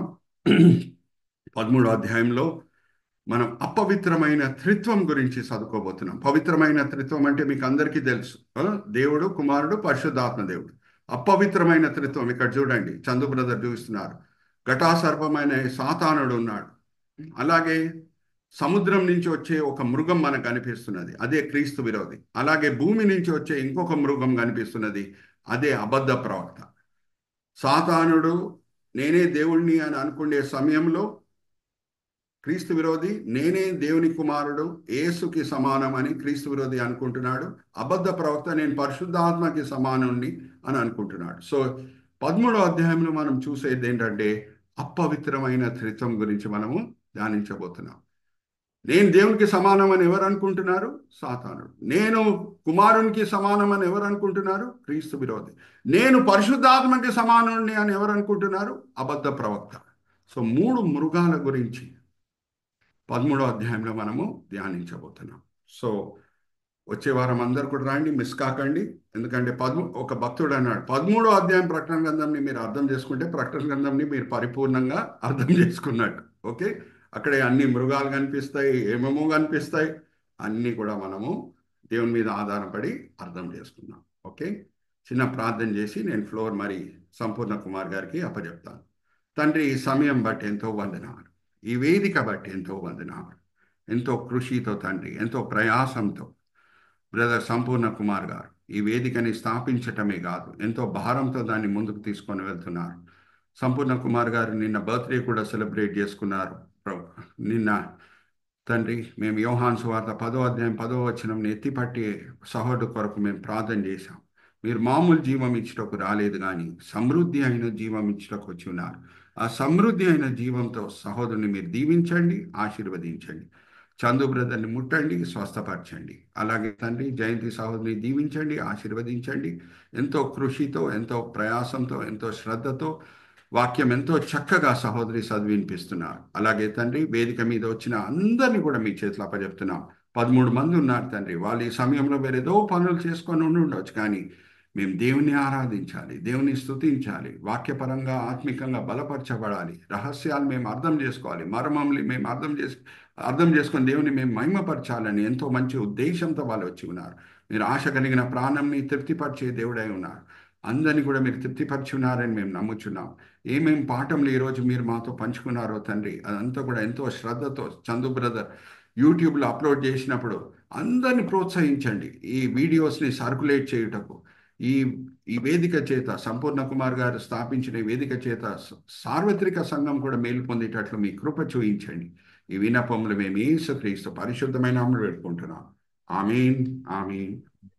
పదమూడవ అధ్యాయంలో మనం అపవిత్రమైన త్రిత్వం గురించి చదువుకోబోతున్నాం పవిత్రమైన త్రిత్వం అంటే మీకు అందరికీ తెలుసు ఆ? దేవుడు కుమారుడు పరిశుద్ధాత్మ దేవుడు అపవిత్రమైన త్రిత్వం ఇక్కడ చూడండి చందు బ్రదర్ చూపిస్తున్నారు ఘటాసర్పమైన సాతానుడు ఉన్నాడు అలాగే సముద్రం నుంచి వచ్చే ఒక మృగం మనకు కనిపిస్తున్నది అదే క్రీస్తు విరోధి అలాగే భూమి నుంచి వచ్చే ఇంకొక మృగం కనిపిస్తున్నది అదే అబద్ధ ప్రవక్త సాతానుడు నేనే దేవుణ్ణి అని అనుకునే సమయంలో క్రీస్తు విరోధి నేనే దేవుని కుమారుడు యేసుకి సమానం అని క్రీస్తు విరోధి అనుకుంటున్నాడు అబద్ధ ప్రవక్త నేను పరిశుద్ధాత్మకి సమానుణ్ణి అని అనుకుంటున్నాడు సో పదమూడో అధ్యాయంలో మనం చూసేది ఏంటంటే అపవిత్రమైన త్రిత్వం గురించి మనము ధ్యానించబోతున్నాం నేను దేవునికి సమానం అని ఎవరు అనుకుంటున్నారు సాతానుడు నేను కుమారునికి సమానం అని ఎవరు అనుకుంటున్నారు క్రీస్తు విరోధి నేను పరిశుద్ధాత్మకి సమానుణ్ణి అని ఎవరు అనుకుంటున్నారు అబద్ధ ప్రవక్త సో మూడు మృగాల గురించి పదమూడో అధ్యాయంలో మనము ధ్యానించబోతున్నాం సో వచ్చే వారం అందరు కూడా రాండి మిస్ కాకండి ఎందుకంటే పదమూ ఒక భక్తుడు అన్నాడు పదమూడో అధ్యాయం ప్రకటన గ్రంథంని మీరు అర్థం చేసుకుంటే ప్రకటన గ్రంథంని మీరు పరిపూర్ణంగా అర్థం చేసుకున్నట్టు ఓకే అక్కడే అన్ని మృగాలు కనిపిస్తాయి ఏమేమో కనిపిస్తాయి అన్నీ కూడా మనము దేవుని మీద ఆధారపడి అర్థం చేసుకున్నాం ఓకే చిన్న ప్రార్థన చేసి నేను ఫ్లోర్ మరి సంపూర్ణ కుమార్ గారికి అప్పచెప్తాను తండ్రి ఈ సమయం బట్టి ఎంతో వందనాలు ఈ వేదిక బట్టి ఎంతో వందనాలు ఎంతో కృషితో తండ్రి ఎంతో ప్రయాసంతో బ్రదర్ సంపూర్ణ కుమార్ గారు ఈ వేదికని స్థాపించటమే కాదు ఎంతో భారంతో దాన్ని ముందుకు తీసుకొని వెళ్తున్నారు సంపూర్ణ కుమార్ గారు నిన్న బర్త్డే కూడా సెలబ్రేట్ చేసుకున్నారు ప్రభు నిన్న తండ్రి మేము యోహాన్ సువార్త పదో అధ్యాయం పదో వచనం ఎత్తిపట్టి సహోదరు కొరకు మేము ప్రార్థన చేశాం మీరు మామూలు జీవం ఇచ్చటకు రాలేదు కానీ సమృద్ధి అయిన జీవం ఇచ్చటకు వచ్చి ఉన్నారు ఆ సమృద్ధి అయిన జీవంతో సహోదరుని మీరు దీవించండి ఆశీర్వదించండి చందు బ్రదర్ని ముట్టండి స్వస్థపరచండి అలాగే తండ్రి జయంతి సహోదరిని దీవించండి ఆశీర్వదించండి ఎంతో కృషితో ఎంతో ప్రయాసంతో ఎంతో శ్రద్ధతో వాక్యం ఎంతో చక్కగా సహోదరి చదివినిపిస్తున్నారు అలాగే తండ్రి వేదిక మీద వచ్చిన అందరినీ కూడా మీ చేతిలో అప్పచెప్తున్నాం పదమూడు మంది ఉన్నారు తండ్రి వాళ్ళు ఈ సమయంలో వేరేదో పనులు చేసుకొని ఉండి ఉండొచ్చు కానీ మేము దేవుని ఆరాధించాలి దేవుని స్తుతించాలి వాక్యపరంగా ఆత్మికంగా బలపరచబడాలి రహస్యాలు మేము అర్థం చేసుకోవాలి మర్మములు మేము అర్థం చేసి అర్థం చేసుకొని దేవుని మేము మహిమపరచాలని ఎంతో మంచి ఉద్దేశంతో వాళ్ళు వచ్చి ఉన్నారు మీరు ఆశ కలిగిన ప్రాణంని తృప్తిపరిచే దేవుడై ఉన్నారు అందరినీ కూడా మీరు తృప్తిపరిచి ఉన్నారని మేము నమ్ముచున్నాం ఏమేం పాఠంలు ఈరోజు మీరు మాతో పంచుకున్నారో తండ్రి అదంతా కూడా ఎంతో శ్రద్ధతో చందు బ్రదర్ యూట్యూబ్లో అప్లోడ్ చేసినప్పుడు అందరిని ప్రోత్సహించండి ఈ వీడియోస్ని సర్కులేట్ చేయుటకు ఈ ఈ వేదిక చేత సంపూర్ణ కుమార్ గారు స్థాపించిన ఈ వేదిక చేత సార్వత్రిక సంఘం కూడా మేలు పొందేటట్లు మీ కృప చూయించండి ఈ వినపములు మేము ఏసుక్రీస్తు పరిశుద్ధమైన అమలు పెట్టుకుంటున్నాం ఆమీన్ ఆమీన్